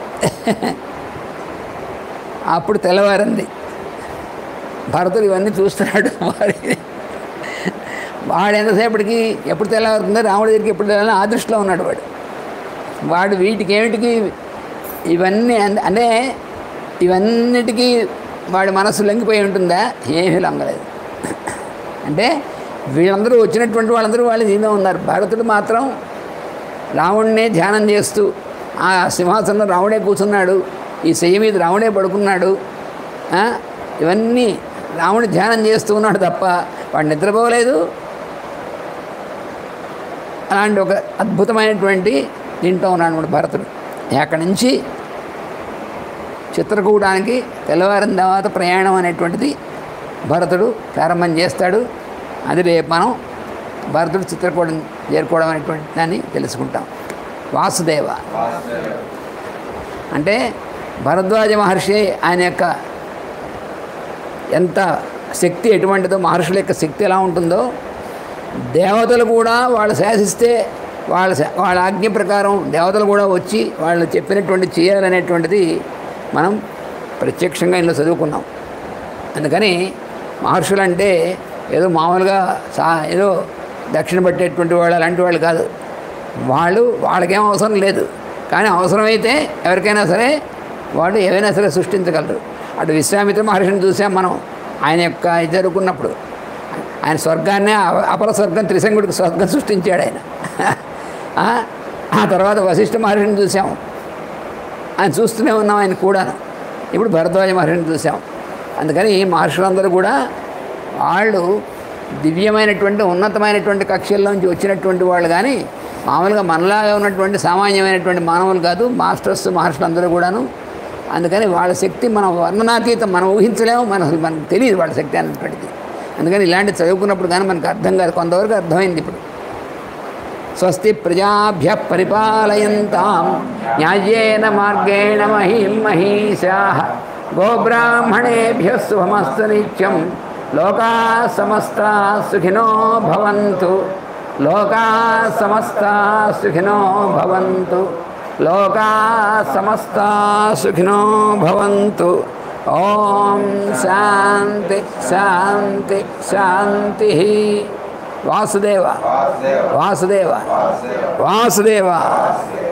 [SPEAKER 1] అప్పుడు తెల్లవారింది భరతుడు ఇవన్నీ చూస్తున్నాడు మరి వాడు ఎంతసేపటికి ఎప్పుడు తెల్లవారుతుందో రాముడి దగ్గరికి ఎప్పుడు తెల్లాలని ఆ దృష్టిలో ఉన్నాడు వాడు వాడు వీటికి ఏమిటికి ఇవన్నీ అన్- అంటే ఇవన్నిటికీ వాడి మనస్సు లొంగిపోయి ఉంటుందా ఏమీ లొంగలేదు అంటే వీళ్ళందరూ వచ్చినటువంటి వాళ్ళందరూ వాళ్ళు దీనిలో ఉన్నారు భరతుడు మాత్రం రావణ్ణే ధ్యానం చేస్తూ ఆ సింహాసనంలో రావణే కూర్చున్నాడు ఈ సెయ్యి మీద రావణే పడుకున్నాడు ఆ, ఇవన్నీ రాముడు ధ్యానం చేస్తూ ఉన్నాడు తప్ప వాడు నిద్రపోలేదు అలాంటి ఒక అద్భుతమైనటువంటి దీంట్లో ఉన్నాడు అనమాట భరతుడు అక్కడి నుంచి చిత్రకూడానికి తెల్లవారిన తర్వాత ప్రయాణం అనేటువంటిది భరతుడు ప్రారంభం చేస్తాడు అది రేపు మనం భరతుడు చిత్రకూడం చేరుకోవడం అనేటువంటి దాన్ని తెలుసుకుంటాం వాసుదేవ అంటే భరద్వాజ మహర్షి ఆయన యొక్క ఎంత శక్తి ఎటువంటిదో మహర్షుల యొక్క శక్తి ఎలా ఉంటుందో దేవతలు కూడా వాళ్ళు శాసిస్తే వాళ్ళ శా- వాళ్ళ ఆజ్ఞ ప్రకారం దేవతలు కూడా వచ్చి వాళ్ళు చెప్పినటువంటి చేయాలనేటువంటిది మనం ప్రత్యక్షంగా ఇందులో చదువుకున్నాం అందుకని మహర్షులు అంటే ఏదో మామూలుగా సా ఏదో దక్షిణ పట్టేటువంటి వాళ్ళు అలాంటి వాళ్ళు కాదు వాళ్ళు వాళ్ళకేం అవసరం లేదు కానీ అవసరమైతే ఎవరికైనా సరే వాళ్ళు ఏవైనా సరే సృష్టించగలరు అటు విశ్వామిత్ర మహర్షిని చూసాం మనం ఆయన యొక్క ఇది జరుగుకున్నప్పుడు ఆయన స్వర్గాన్ని అప- అపర స్వర్గం త్రిశంగుడికి స్వర్గం సృష్టించాడు ఆయన ఆ? ఆ తర్వాత వశిష్ఠ మహర్షిని చూసాం ఆయన చూస్తూనే ఉన్నాం ఆయన కూడాను ఇప్పుడు భరద్వాజ మహర్షిని చూసాం అందుకని ఈ మహర్షులందరూ కూడా వాళ్ళు దివ్యమైనటువంటి ఉన్నతమైనటువంటి కక్షల్లోంచి వచ్చినటువంటి వాళ్ళు కానీ మామూలుగా మనలాగా ఉన్నటువంటి సామాన్యమైనటువంటి మానవులు కాదు మాస్టర్స్ మహర్షులందరూ కూడాను అందుకని వాళ్ళ శక్తి మనం వర్ణనాతీతం మనం ఊహించలేము మన అసలు మనకు తెలియదు వాళ్ళ శక్తి అనేటువంటిది అందుకని ఇలాంటి చదువుకున్నప్పుడు కానీ మనకు అర్థం కాదు కొంతవరకు అర్థమైంది ఇప్పుడు స్వస్తి ప్రజాభ్య పరిపాలయంతాం న్యాయేన మార్గేణ మహీం మహీషా గోబ్రాహ్మణేభ్య శుభమస్తు నిత్యం లోకా సమస్తా సుఖినో భవంతు లోకా సమస్తా సుఖినో భవంతు లోకా సమస్తా సుఖినో భవంతు ఓం శాంతి శాంతి శాంతి వాసుదేవ వాసుదేవ వాసుదేవ